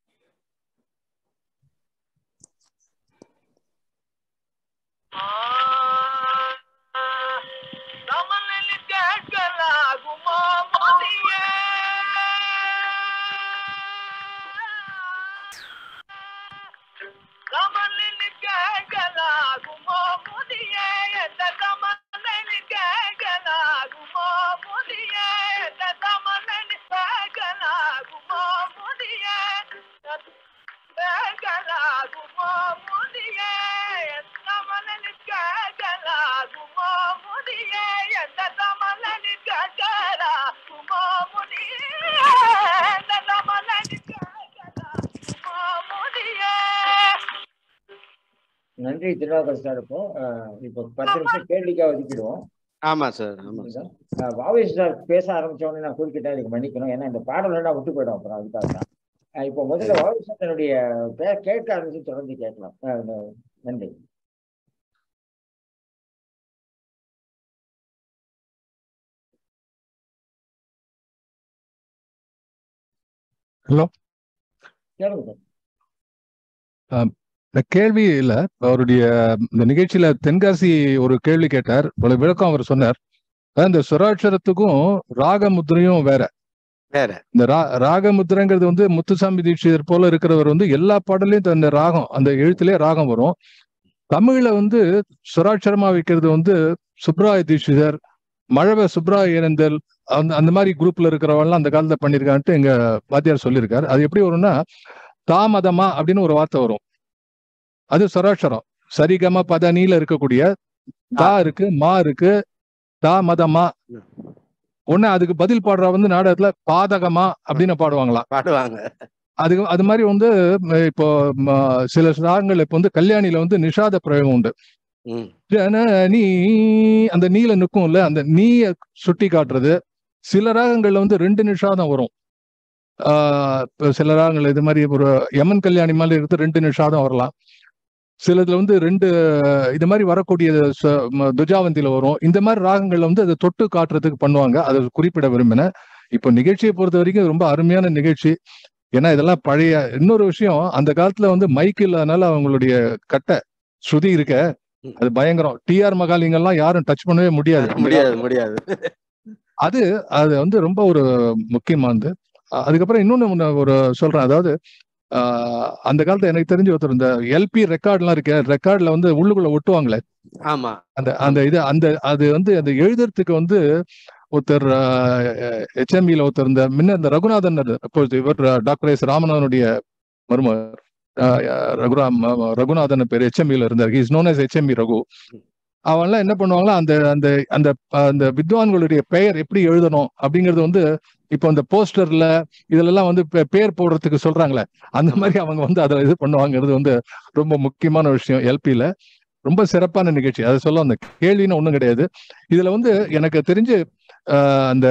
கமலில் கேட்கலாகுமா மதியே கமலில் கேட்கலாகுமா முதியே எந்த கமலில் கேட்கலாகுமா முதியே எந்த கமலில் கேட்கலாகுமா முதியே கேட்கலாகுமா முதியே எந்த கமலில் கேட்கலாகுமா முதியே எந்த கமலில் கேட்கலாகுமா முதியே எந்த கமலில் கேட்கலாகுமா முதியே நன்றி திருவாகர் சார் இப்போ அஹ், இப்போ பத்து நிமிஷம் கேள்விக்காக ஒதுக்கிடுவோம் ஆமா சார் ஆமா சார் அஹ், வாவேஷ் சார் பேச ஆரம்பிச்ச உடனே நான் குறுக்கிட்டேன் இதுக்கு மன்னிக்கணும் ஏன்னா இந்த பாடல் நான் விட்டு போயிடும் அப்புறம் அதுக்காக தான் அஹ், இப்போ முதல்ல வாவேஷ் சார் தன்னுடைய பே- கேட்க ஆரம்பிச்சு தொடர்ந்து கேட்கலாம் அஹ், ந- நன்றி ஹலோ கேளுங்க சார் இந்த கேள்வி இல்ல அவருடைய இந்த நிகழ்ச்சியில தென்காசி ஒரு கேள்வி கேட்டார் இவ்வளவு விளக்கம் அவர் சொன்னார் அதாவது இந்த சுராட்சரத்துக்கும் ராக முத்திரையும் வேற வேற இந்த ரா ராகமுத்திரங்கிறது வந்து முத்துசாமி தீட்சிதர் போல இருக்கிறவர் வந்து எல்லா பாடலையும் அந்த ராகம் அந்த எழுத்துலயே ராகம் வரும் தமிழ்ல வந்து சுராட்சரமா வைக்கிறது வந்து சுப்ராய தீட்சிதர் மழவ சுப்ராய இனந்தல் அந்த அந்த மாதிரி குரூப்ல இருக்கிறவங்கலாம் அந்த காலத்துல பண்ணியிருக்கான்ட்டு எங்க வாத்தியார் சொல்லியிருக்காரு அது எப்படி வரும்னா தாமதமா அப்படின்னு ஒரு வார்த்தை வரும் அது சுராட்சரம் சரிகம பத நீல இருக்கக்கூடிய தா இருக்கு மா இருக்கு தா மதமா ஒண்ணு அதுக்கு பதில் பாடுற வந்து நாடகத்துல பாதகமா அப்படின்னு பாடுவாங்களாம் பாடுவாங்க அது அது மாதிரி வந்து ம, இப்போ ம, சில ராகங்கள் இப்போ வந்து கல்யாணில வந்து நிஷாத பிரயோகம் உண்டு ம் ஜனனி அந்த நீல நிற்கும்ல அந்த நீய சுட்டி காட்டுறது சில ராகங்கள்ல வந்து ரெண்டு நிஷாதம் வரும் ஆஹ் இப்ப சில ராகங்கள் இது மாதிரி ஒரு யமன் கல்யாணி மாதிரி இருந்து ரெண்டு நிஷாதம் வரலாம் சிலதுல வந்து ரெண்டு இது மாதிரி வரக்கூடிய ச- ம- துஜாவந்தியில வரும் இந்த மாதிரி ராகங்கள்ல வந்து அதை தொட்டு காட்டுறதுக்கு பண்ணுவாங்க அதை குறிப்பிட விரும்பினேன் இப்போ நிகழ்ச்சியை பொறுத்த வரைக்கும் இது ரொம்ப அருமையான நிகழ்ச்சி ஏன்னா இதெல்லாம் பழைய இன்னொரு விஷயம் அந்த காலத்துல வந்து மைக் இல்லாதனால அவங்களுடைய கட்டை ஸ்ருதி இருக்க அது பயங்கரம் டிஆர் மகாலிங்கெல்லாம் யாரும் டச் பண்ணவே முடியாது முடியாது முடியாது அது அது வந்து ரொம்ப ஒரு முக்கியமானது அ- அதுக்கப்புறம் இன்னொன்னு ஒண்ணு ஒரு சொல்றேன் அதாவது ஆஹ் அந்த காலத்துல எனக்கு தெரிஞ்சு ஒருத்தர் இந்த எல்பி ரெக்கார்ட்லாம் இருக்கு ரெக்கார்ட்ல வந்து உள்ளுக்குள்ள ஒட்டுவாங்களே ஆமா அந்த அந்த இது அந்த அது வந்து அந்த எழுதுறதுக்கு வந்து ஒருத்தர் ஹெச்எம்இல ஒருத்தர் இந்த முன்ன இந்த ரகுநாதன் இப்போ இவர் டாக்டர் எஸ் ராமநாதனுடைய மருமகர் ஆஹ் ரகுராம் ரகுநாதன் பேர் ஹெச்எம்இல இருந்தார் இஸ் நோன் எஸ் ஹெச்எம்இ ரகு அவன்லாம் என்ன பண்ணுவாங்களா அந்த அந்த அந்த அந்த வித்வான்களுடைய பெயர் எப்படி எழுதணும் அப்படிங்கிறது வந்து இப்போ அந்த போஸ்டர்ல இதுல எல்லாம் வந்து பே- பேர் போடுறதுக்கு சொல்றாங்களே அந்த மாதிரி அவங்க வந்து அதுல இது பண்ணுவாங்கிறது வந்து ரொம்ப முக்கியமான விஷயம் எல்பியில ரொம்ப சிறப்பான நிகழ்ச்சி அதை சொல்ல அந்த கேள்வின்னு ஒண்ணும் கிடையாது இதுல வந்து எனக்கு தெரிஞ்சு ஆஹ் அந்த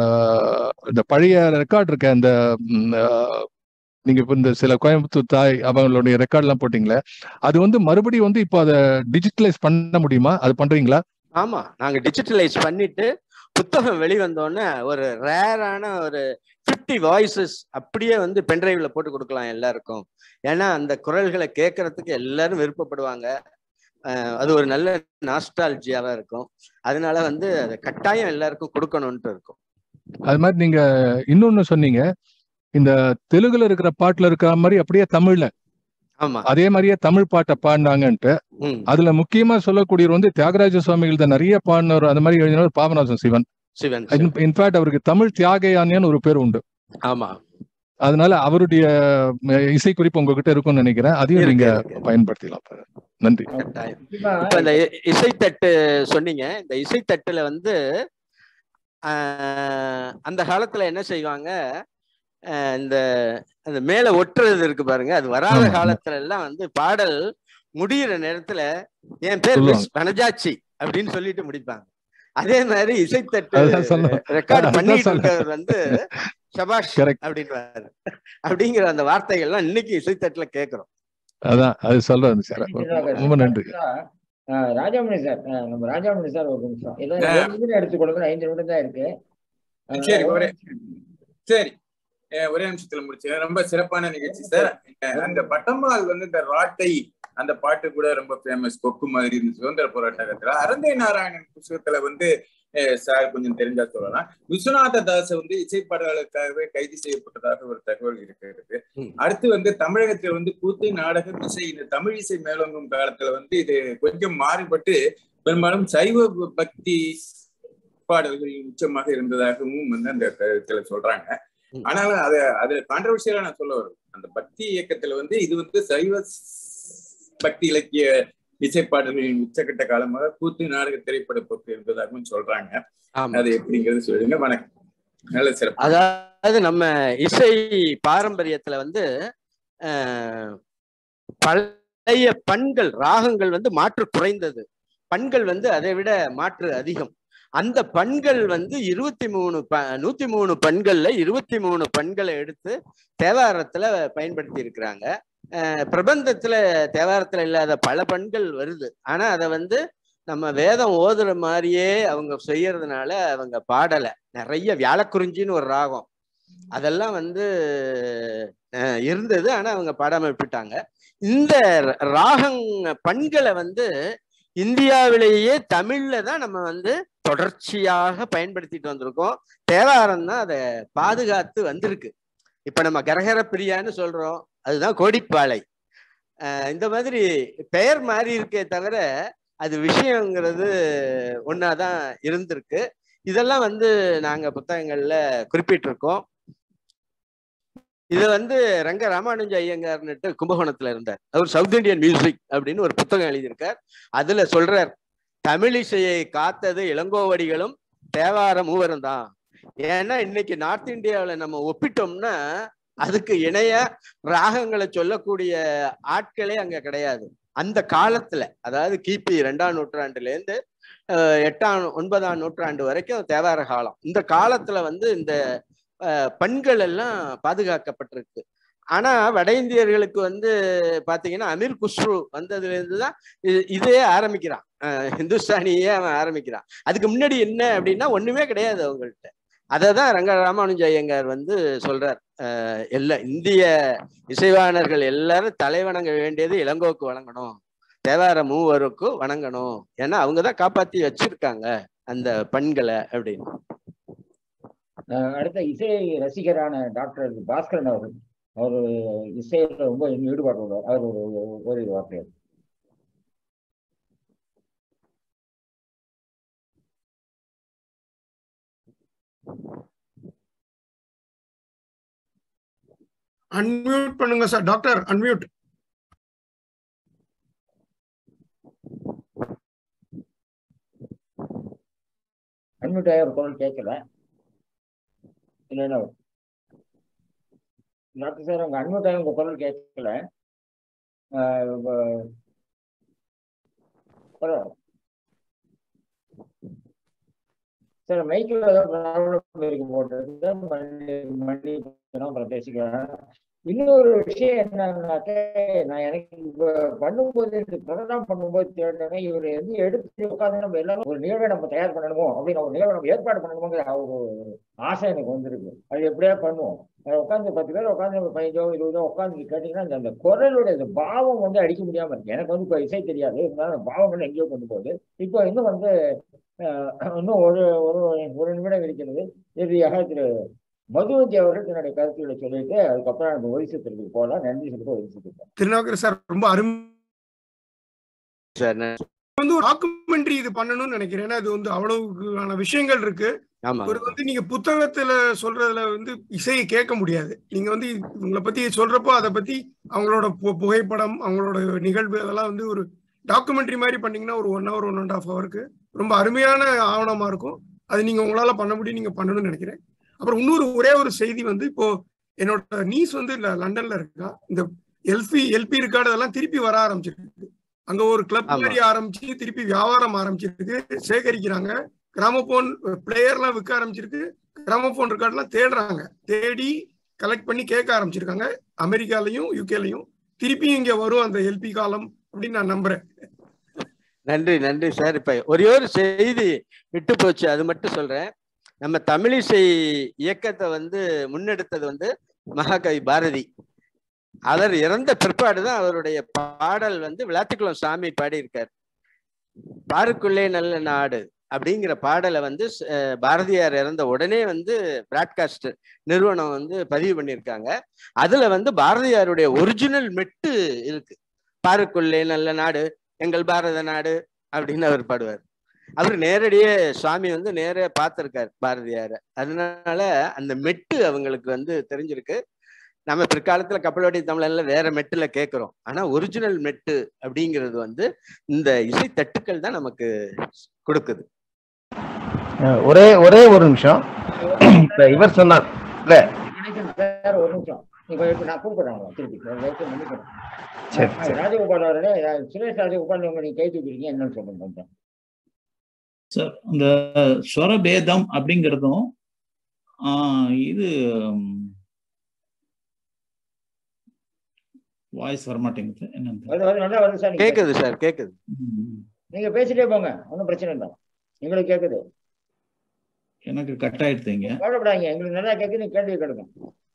இந்த பழைய ரெக்கார்ட் இருக்க அந்த ம், ஆஹ், நீங்க இப்ப இந்த சில கோயம்புத்தூர் தாய் அவங்களுடைய ரெக்கார்ட் எல்லாம் போட்டீங்களே அது வந்து மறுபடியும் வந்து இப்போ அதை டிஜிட்டலைஸ் பண்ண முடியுமா அது பண்றீங்களா ஆமா நாங்க டிஜிட்டலைஸ் பண்ணிட்டு புத்தகம் வெளிவந்தோடனே ஒரு ரேரான ஒரு 50 வாய்ஸஸ் அப்படியே வந்து பென்டிரைவ்ல போட்டு கொடுக்கலாம் எல்லாருக்கும் ஏன்னா அந்த குரல்களை கேட்கறதுக்கு எல்லாரும் விருப்பப்படுவாங்க அஹ் அது ஒரு நல்ல நாஸ்டாலஜியாவா இருக்கும் அதனால வந்து அதை கட்டாயம் எல்லாருக்கும் கொடுக்கணும்ட்டு இருக்கும் அது மாதிரி நீங்க இன்னொன்னு சொன்னீங்க இந்த தெலுங்குல இருக்கிற பாட்டுல இருக்கிற மாதிரி அப்படியே தமிழ்ல ஆமா அதே மாதிரியே தமிழ் பாட்டை பாடினாங்கன்ட்டு ம் அதுல முக்கியமா சொல்லக்கூடியவர் வந்து தியாகராஜ சுவாமிகள் தான் நிறைய பாடினவர் அந்த மாதிரி எழுதினவர் பாபநாசன் சிவன் சிவன் சிவன். இன்ஃபேக்ட் அவருக்கு தமிழ் தியாகையானியன்னு ஒரு பேர் உண்டு ஆமா அதனால அவருடைய அஹ், இசைக்குறிப்பு உங்ககிட்ட இருக்கும்னு நினைக்கிறேன் அதையும் இருக்கு, நீங்க இருக்கு. பயன்படுத்திக்கலாம் நன்றி கட்டாயம் முக்கியமா இப்ப இந்த இ- இசைத்தட்டு சொன்னீங்க இந்த இசைத்தட்டுல வந்து ஆஹ், அந்த காலத்துல என்ன செய்வாங்க ஆஹ், இந்த அந்த மேல ஒட்டுறது இருக்கு பாருங்க அது வராத ஆமா, ஆமா. காலத்துல எல்லாம் வந்து பாடல் முடியிற நேரத்துல என் பேர் சொல்லுவாங்க. மிஸ் வனஜாச்சி அப்படின்னு சொல்லிட்டு முடிப்பாங்க அதே மாதிரி இசைத்தட்டு அதான் சொல்ல- ரெக்கார்ட் அதான் பண்ணிட்டு சொல்ல- இருக்கவர் வந்து சபாஷ் Correct. அப்படின்றாரு அப்படிங்கிற அந்த வார்த்தைகள்லாம் இன்னைக்கு இசைத்தட்டுல கேக்குறோம் அதான் அது சொல்றேன் சார் ரொம்ப நன்றி ஆஹ் ராஜாமணி சார் ஆஹ் நம்ம ராஜாமணி சார் ஒரு நிமிஷம் ஏதாவது ஆ. ஏழு நிமிடம் எடுத்துக்கொள்ளுங்க ஐந்து நிமிடம் தான் இருக்கு ஆஹ் சரி, ஒரு ஒரே- நிமிஷம். சரி அஹ் ஒரே நிமிஷத்துல முடிச்சு ரொம்ப சிறப்பான நிகழ்ச்சி சார் அஹ் அந்த பட்டம்மாள் வந்து இந்த ராட்டை அந்த பாட்டு கூட ரொம்ப ஃபேமஸ் கொக்கு மாதிரி இந்த சுதந்திர போராட்டத்துல அரந்தை நாராயணன் புஸ்தகத்துல வந்து அஹ் சார் கொஞ்சம் தெரிஞ்சா சொல்லலாம் விஸ்வநாத தாஸ் வந்து இசைப்பாடலுக்காகவே கைது செய்யப்பட்டதாக ஒரு தகவல் இருக்கிறது ம். அடுத்து வந்து தமிழகத்துல வந்து கூத்து நாடகம் இசை இந்த தமிழ் இசை மேலோங்கும் காலத்துல வந்து இது கொஞ்சம் மாறுபட்டு பெரும்பாலும் சைவ பக்தி பாடல்கள் உச்சமாக இருந்ததாகவும் வந்து அந்த கருத்துல சொல்றாங்க ம். ஆனாலும் அத அதுல கான்ட்ரவர்சியலா நான் சொல்ல வரும் அந்த பக்தி இயக்கத்துல வந்து இது வந்து சைவ பக்தி இலக்கிய இசைப்பாடல்களின் உச்சக்கட்ட காலமாக கூத்து நாடக திரைப்பட போக்கு இருந்ததாகவும் சொல்றாங்க ஆமா அது எப்படிங்கிறது சொல்லுங்க வணக்கம் நல்ல சிறப்பு அதாவது நம்ம இசை பாரம்பரியத்துல வந்து அஹ், பழைய பண்கள் ராகங்கள் வந்து மாற்று குறைந்தது பண்கள் வந்து அதை விட மாற்று அதிகம் அந்த பண்கள் வந்து இருபத்தி மூணு ப நூத்தி மூணு பண்கள்ல இருபத்தி மூணு பண்களை எடுத்து தேவாரத்துல பயன்படுத்தி இருக்கிறாங்க அஹ், பிரபந்தத்துல தேவாரத்துல இல்லாத பல பண்கள் வருது ஆனா அதை வந்து நம்ம வேதம் ஓதுற மாதிரியே அவங்க செய்யறதுனால அவங்க பாடலை நிறைய வியாழக்குறிஞ்சின்னு ஒரு ராகம் அதெல்லாம் வந்து அஹ், இருந்தது ஆனா அவங்க பாடாம விட்டுட்டாங்க இந்த ர- ராகம் பண்களை வந்து இந்தியாவிலேயே தமிழ்ல தான் நம்ம வந்து தொடர்ச்சியாக பயன்படுத்திட்டு வந்திருக்கோம் தேவாரம் தான் அதை பாதுகாத்து வந்திருக்கு இப்ப நம்ம கரகர பிரியான்னு சொல்றோம் அதுதான் கோடிப்பாலை அஹ் இந்த மாதிரி பெயர் மாறி இருக்கே தவிர அது விஷயங்கிறது ஒன்னாதான் இருந்திருக்கு இதெல்லாம் வந்து நாங்க புத்தகங்கள்ல குறிப்பிட்டிருக்கோம் இது வந்து ரங்க ராமானுஜ ஐயங்கார்னுட்டு கும்பகோணத்துல இருந்தார் அவர் சவுத் இந்தியன் மியூசிக் அப்படின்னு ஒரு புத்தகம் எழுதியிருக்கார் அதுல சொல்றார் தமிழிசையை காத்தது இளங்கோவடிகளும் தேவார மூவரும் தான் ஏன்னா இன்னைக்கு நார்த் இந்தியாவுல நம்ம ஒப்பிட்டோம்னா அதுக்கு இணைய ராகங்களை சொல்லக்கூடிய ஆட்களே அங்க கிடையாது அந்த காலத்துல அதாவது கிபி ரெண்டாம் நூற்றாண்டுல இருந்து அஹ், எட்டாம் ஒன்பதாம் நூற்றாண்டு வரைக்கும் தேவார காலம் இந்த காலத்துல வந்து இந்த அஹ், பண்கள் எல்லாம் பாதுகாக்கப்பட்டிருக்கு ஆனா வட இந்தியர்களுக்கு வந்து பாத்தீங்கன்னா அமீர் குஸ்ரு வந்ததுல இருந்து தான் இ- இதே ஆரம்பிக்கிறான் அஹ், ஹிந்துஸ்தானியே அவன் ஆரம்பிக்கிறான் அதுக்கு முன்னாடி என்ன அப்படின்னா ஒண்ணுமே கிடையாது அவங்கள்ட்ட அதை தான் ரங்க ராமானுஜ ஐயங்கார் வந்து சொல்றார் அஹ், எல்லா இந்திய இசைவாணர்கள் எல்லாரும் தலைவணங்க வேண்டியது இளங்கோக்கு வணங்கணும் தேவார மூவருக்கும் வணங்கணும் ஏன்னா அவங்க தான் காப்பாத்தி வச்சிருக்காங்க அந்த பண்களை அப்படின்னு அஹ் அடுத்த இசை ரசிகரான டாக்டர் பாஸ்கரன் அவர்கள் அவர் இசையில ரொம்ப ஈடுபாடு உள்ளவர் அவர் ஒரு ஒரு- ஒரு வார்த்தை அன்மியூட் பண்ணுங்க சார் டாக்டர் அன்மியூட் அன்மியூட் ஆகி ஒரு குரல் கேட்கல இல்லைன்னா டாக்டர் சார் உங்க அன்மியூட் ஆகி உங்க குரல் கேட்கல அஹ் வ- பரவாயில்ல சார் மைக்கில் ஏதோ ப்ராப்ளம் இருக்கு போட்டு மணி மணி அப்புறம் பேசிக்கலாம் இன்னொரு விஷயம் என்னன்னாக்க நான் எனக்கு இப்ப பண்ணும்போது இந்த ப்ரோக்ராம் பண்ணும்போது தேடினேன் இவர் வந்து எடுத்து உட்காந்து நம்ம எல்லாரும் ஒரு நிகழ்வை நம்ம தயார் பண்ணணுமோ அப்படின்னு ஒரு நிகழ்வை நம்ம ஏற்பாடு பண்ணணுமோங்கிற ஒரு ஆசை எனக்கு வந்திருக்கு அது எப்படியா பண்ணுவோம் அதை உட்காந்து பத்து பேர் உட்காந்து நம்ம பதினஞ்சோ இருபதோ உட்காந்து கேட்டீங்கன்னா அந்த அந்த குரலோட இந்த பாவம் வந்து அடிக்க முடியாம இருக்கு எனக்கு வந்து இப்போ இசை தெரியாது இருந்தாலும் அந்த பாவங்கள் எங்கேயோ கொண்டு போகுது இப்போ இன்னும் வந்து அஹ், இன்னும் ஒரு ஒரு ஒரு நிமிடம் இருக்கிறது இறுதியாக திரு மதுவந்தி அவர்கள் தன்னுடைய கருத்துக்களை சொல்லிட்டு அதுக்கப்புறம் அந்த ஒரிசத்திற்கு போகலாம் நன்றி சொல்லிட்டு ஒரிசத்துக்கு திருநாகர் சார் ரொம்ப அருமை சார் வந்து ஒரு டாக்குமெண்ட்ரி இது பண்ணணும்னு நினைக்கிறேன் ஏன்னா இது வந்து அவ்வளவுக்கான விஷயங்கள் இருக்கு ஆமா ஒரு வந்து நீங்க புத்தகத்துல சொல்றதுல வந்து இசையை கேட்க முடியாது நீங்க வந்து உங்களை பத்தி சொல்றப்போ அதை பத்தி அவங்களோட பு- புகைப்படம் அவங்களோட நிகழ்வு அதெல்லாம் வந்து ஒரு டாக்குமெண்ட்ரி மாதிரி பண்ணீங்கன்னா ஒரு one hour one and half ஹவருக்கு ரொம்ப அருமையான ஆவணமா இருக்கும் அது நீங்க உங்களால பண்ண முடியும் நீங்க பண்ணணும்னு நினைக்கிறேன் அப்புறம் இன்னொரு ஒரே ஒரு செய்தி வந்து இப்போ என்னோட நீஸ் வந்து ல- லண்டன்ல இருக்கா இந்த எல்பி எல்பி ரெக்கார்டு அதெல்லாம் திருப்பி வர ஆரம்பிச்சிருக்கு அங்க ஒரு கிளப் ஆமா. மாதிரி ஆரம்பிச்சு திருப்பி வியாபாரம் ஆரம்பிச்சிருக்கு சேகரிக்கிறாங்க கிராமபோன் பிளேயர்லாம் விற்க ஆரம்பிச்சிருக்கு கிராமபோன் ரெக்கார்ட்லாம் தேடுறாங்க தேடி கலெக்ட் பண்ணி கேட்க ஆரம்பிச்சிருக்காங்க அமெரிக்காலையும் யூகேலையும் திருப்பியும் இங்க வரும் அந்த எல்பி காலம் அப்படின்னு நான் நம்புறேன் நன்றி நன்றி சார் இப்ப ஒரே ஒரு செய்தி விட்டு போச்சு அது மட்டும் சொல்றேன் நம்ம தமிழிசை இயக்கத்தை வந்து முன்னெடுத்தது வந்து மகாகவி பாரதி அவர் இறந்த பிற்பாடுதான் அவருடைய பாடல் வந்து விளாத்திக்குளம் சாமி பாடியிருக்கார் பாருக்குள்ளே நல்ல நாடு அப்படிங்கிற பாடலை வந்து அஹ், பாரதியார் இறந்த உடனே வந்து பிராட்காஸ்ட் நிறுவனம் வந்து பதிவு பண்ணியிருக்காங்க அதுல வந்து பாரதியாருடைய ஒரிஜினல் மெட்டு இருக்கு பாருக்குள்ளே நல்ல நாடு எங்கள் பாரத நாடு அப்படின்னு அவர் பாடுவார் அவர் நேரடியே சுவாமி வந்து நேரே பார்த்திருக்காரு பாரதியார அதனால அந்த மெட்டு அவங்களுக்கு வந்து தெரிஞ்சிருக்கு நம்ம பிற்காலத்துல கப்பலோடி தமிழன்ல வேற மெட்டுல கேட்கிறோம் ஆனா ஒரிஜினல் மெட்டு அப்படிங்கிறது வந்து இந்த இசை தட்டுக்கள் தான் நமக்கு கொடுக்குது அஹ் ஒரே ஒரே ஒரு நிமிஷம் இப்ப இவர் சொன்னார் இல்ல கணேசன் சார் ஒரு நிமிஷம் இப்போ இப்போ நான் கூப்பிடுறேன் திருப்பி ஒரு நிமிஷம் மன்னிக்கணும். சரி ஆ, சரி ராஜகோபால் அவர்களே அஹ், சுரேஷ் ராஜகோபால் உங்க நீங்க கை தூக்கிறீங்க என்னன்னு சொல்லுங்க கொஞ்சம் சார் இந்த ஸ்வரபேதம் அப்படிங்கிறதும் ஆஹ், இது வாய்ஸ் வரமாட்டேங்குது என்னன்னு வருது வருது நல்லா வருது சார் நீங்க கேக்குது சார் கேக்குது ம். நீங்க பேசிட்டே போங்க ஒன்றும் பிரச்சனை இல்லை எங்களுக்கு கேட்குது எனக்கு கட் ஆயிடுதுங்க கவலைப்படாதீங்க எங்களுக்கு நல்லா கேட்குது நீங்க கேள்வி கேளுங்க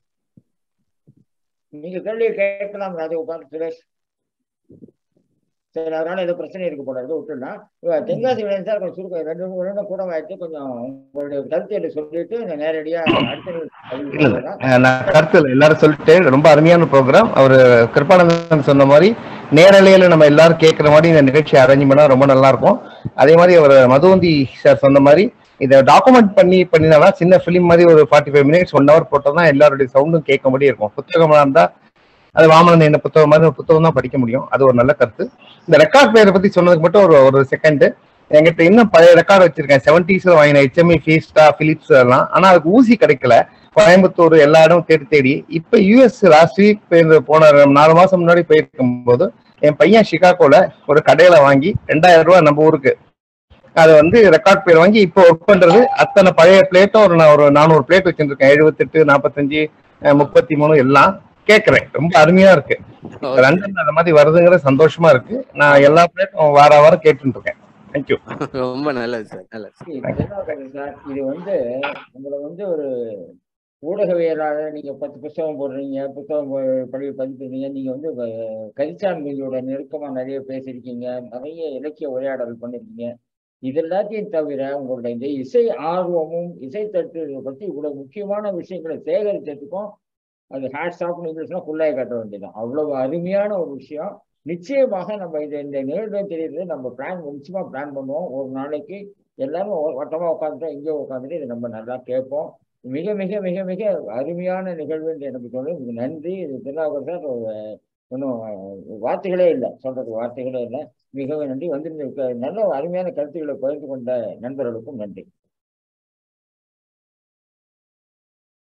நீங்க கேள்வியை கேட்கலாம் ராஜகோபால் சுரேஷ் சரி அதனால ஏதோ பிரச்சனை இருக்கு போல இருக்கு விட்டுடலாம் இவ தென்காசி விளையாண்டு சார் கொஞ்சம் சுருக்கம் ரெண்டு மூணு வருடம் கூட ஆயிடுச்சு கொஞ்சம் உங்களுடைய கருத்தை சொல்லிட்டு நான் நேரடியா அடுத்த நிகழ்ச்சி இல்ல இல்ல அஹ் நான் கருத்து இல்ல. எல்லாரும் சொல்லிட்டு ரொம்ப அருமையான ப்ரோக்ராம் அவர் கிருப்பானந்தன் சொன்ன மாதிரி நேரலையில நம்ம எல்லாரும் கேட்குற மாதிரி இந்த நிகழ்ச்சி அரேஞ்ச் பண்ணா ரொம்ப நல்லா இருக்கும் அதே மாதிரி அவர் மதுவந்தி சார் சொன்ன மாதிரி இதை டாக்குமெண்ட் பண்ணி பண்ணினாதான் சின்ன ஃபிலிம் மாதிரி ஒரு forty five minutes one hour போட்டால் தான் எல்லாருடைய சவுண்டும் கேட்க முடியும் இருக்கும் புத்தகமாக இருந்தா அது வாமனன் என்ன புத்தகம் மாதிரி ஒரு புத்தகம் தான் படிக்க முடியும் அது ஒரு நல்ல கருத்து இந்த ரெக்கார்ட் பிளேயரை பத்தி சொன்னதுக்கு மட்டும் ஒரு ஒரு செகண்ட் என்கிட்ட இன்னும் பழைய ரெக்கார்டு வச்சிருக்கேன் செவன்டிஸ்ல வாங்கின ஹெச்எம்ஐ ஃபீஸ்டா பிலிப்ஸ் எல்லாம் ஆனா அதுக்கு ஊசி கிடைக்கல கோயம்புத்தூர் எல்லா இடமும் தேடி தேடி இப்ப யூஎஸ் லாஸ்ட் வீக் போன நாலு மாசம் முன்னாடி போயிருக்கும் போது என் பையன் சிகாகோல ஒரு கடையில வாங்கி ரெண்டாயிரம் ரூபாய் நம்ம ஊருக்கு அதை வந்து ரெக்கார்ட் பேர் வாங்கி இப்போ ஒர்க் பண்றது அத்தனை பழைய பிளேட்டும் ஒரு நான் ஒரு நானூறு பிளேட் வச்சிருக்கேன் எழுபத்தெட்டு நாற்பத்தஞ்சு முப்பத்தி மூணு எல்லாம் கேட்கறேன் ரொம்ப அருமையா இருக்கு லண்டன்ல அந்த மாதிரி வருதுங்கிற சந்தோஷமா இருக்கு நான் எல்லா பிளேட்டும் வார வாரம் கேட்டுட்டு இருக்கேன் தேங்க்யூ ரொம்ப நல்லது சார் நல்லது சார் என்ன கதை சார் இது வந்து உங்களை வந்து ஒரு ஊடகவியலாளர் நீங்க பத்து புத்தகம் போடுறீங்க புத்தகம் ப- படி பதிப்பிடுறீங்க நீங்க வந்து வ- கரிச்சான்மையோட நெருக்கமா நிறைய பேசியிருக்கீங்க நிறைய இலக்கிய உரையாடல் பண்ணிருக்கீங்க இது எல்லாத்தையும் தவிர உங்களோட இந்த இசை ஆர்வமும் இசை தட்டு பத்தி இவ்வளவு முக்கியமான விஷயங்களை சேகரிச்சதுக்கும் அது ஹேட்ஸ் ஆஃப் இங்கிலீஷ்னா ஃபுல்லாக காட்ட வேண்டியதுதான் அவ்வளவு அருமையான ஒரு விஷயம் நிச்சயமாக நம்ம இது இந்த நிகழ்வே தெரியுது நம்ம பிளான் நிச்சயமா பிளான் பண்ணுவோம் ஒரு நாளைக்கு எல்லாரும் ஒ- வட்டமா உட்காந்துட்டோம் இங்கே உட்காந்துட்டு இதை நம்ம நல்லா கேட்போம் மிக மிக மிக மிக அருமையான நிகழ்வு என்று எனக்கு தோணும் இதுக்கு நன்றி இது திருநாவுக்கர் சார் ஒரு, ஒன்றும் வார்த்தைகளே இல்லை சொல்றதுக்கு வார்த்தைகளே இல்லை மிகவும் நன்றி வந்து நல்ல அருமையான கருத்துக்களை பகிர்ந்து கொண்ட நண்பர்களுக்கும் நன்றி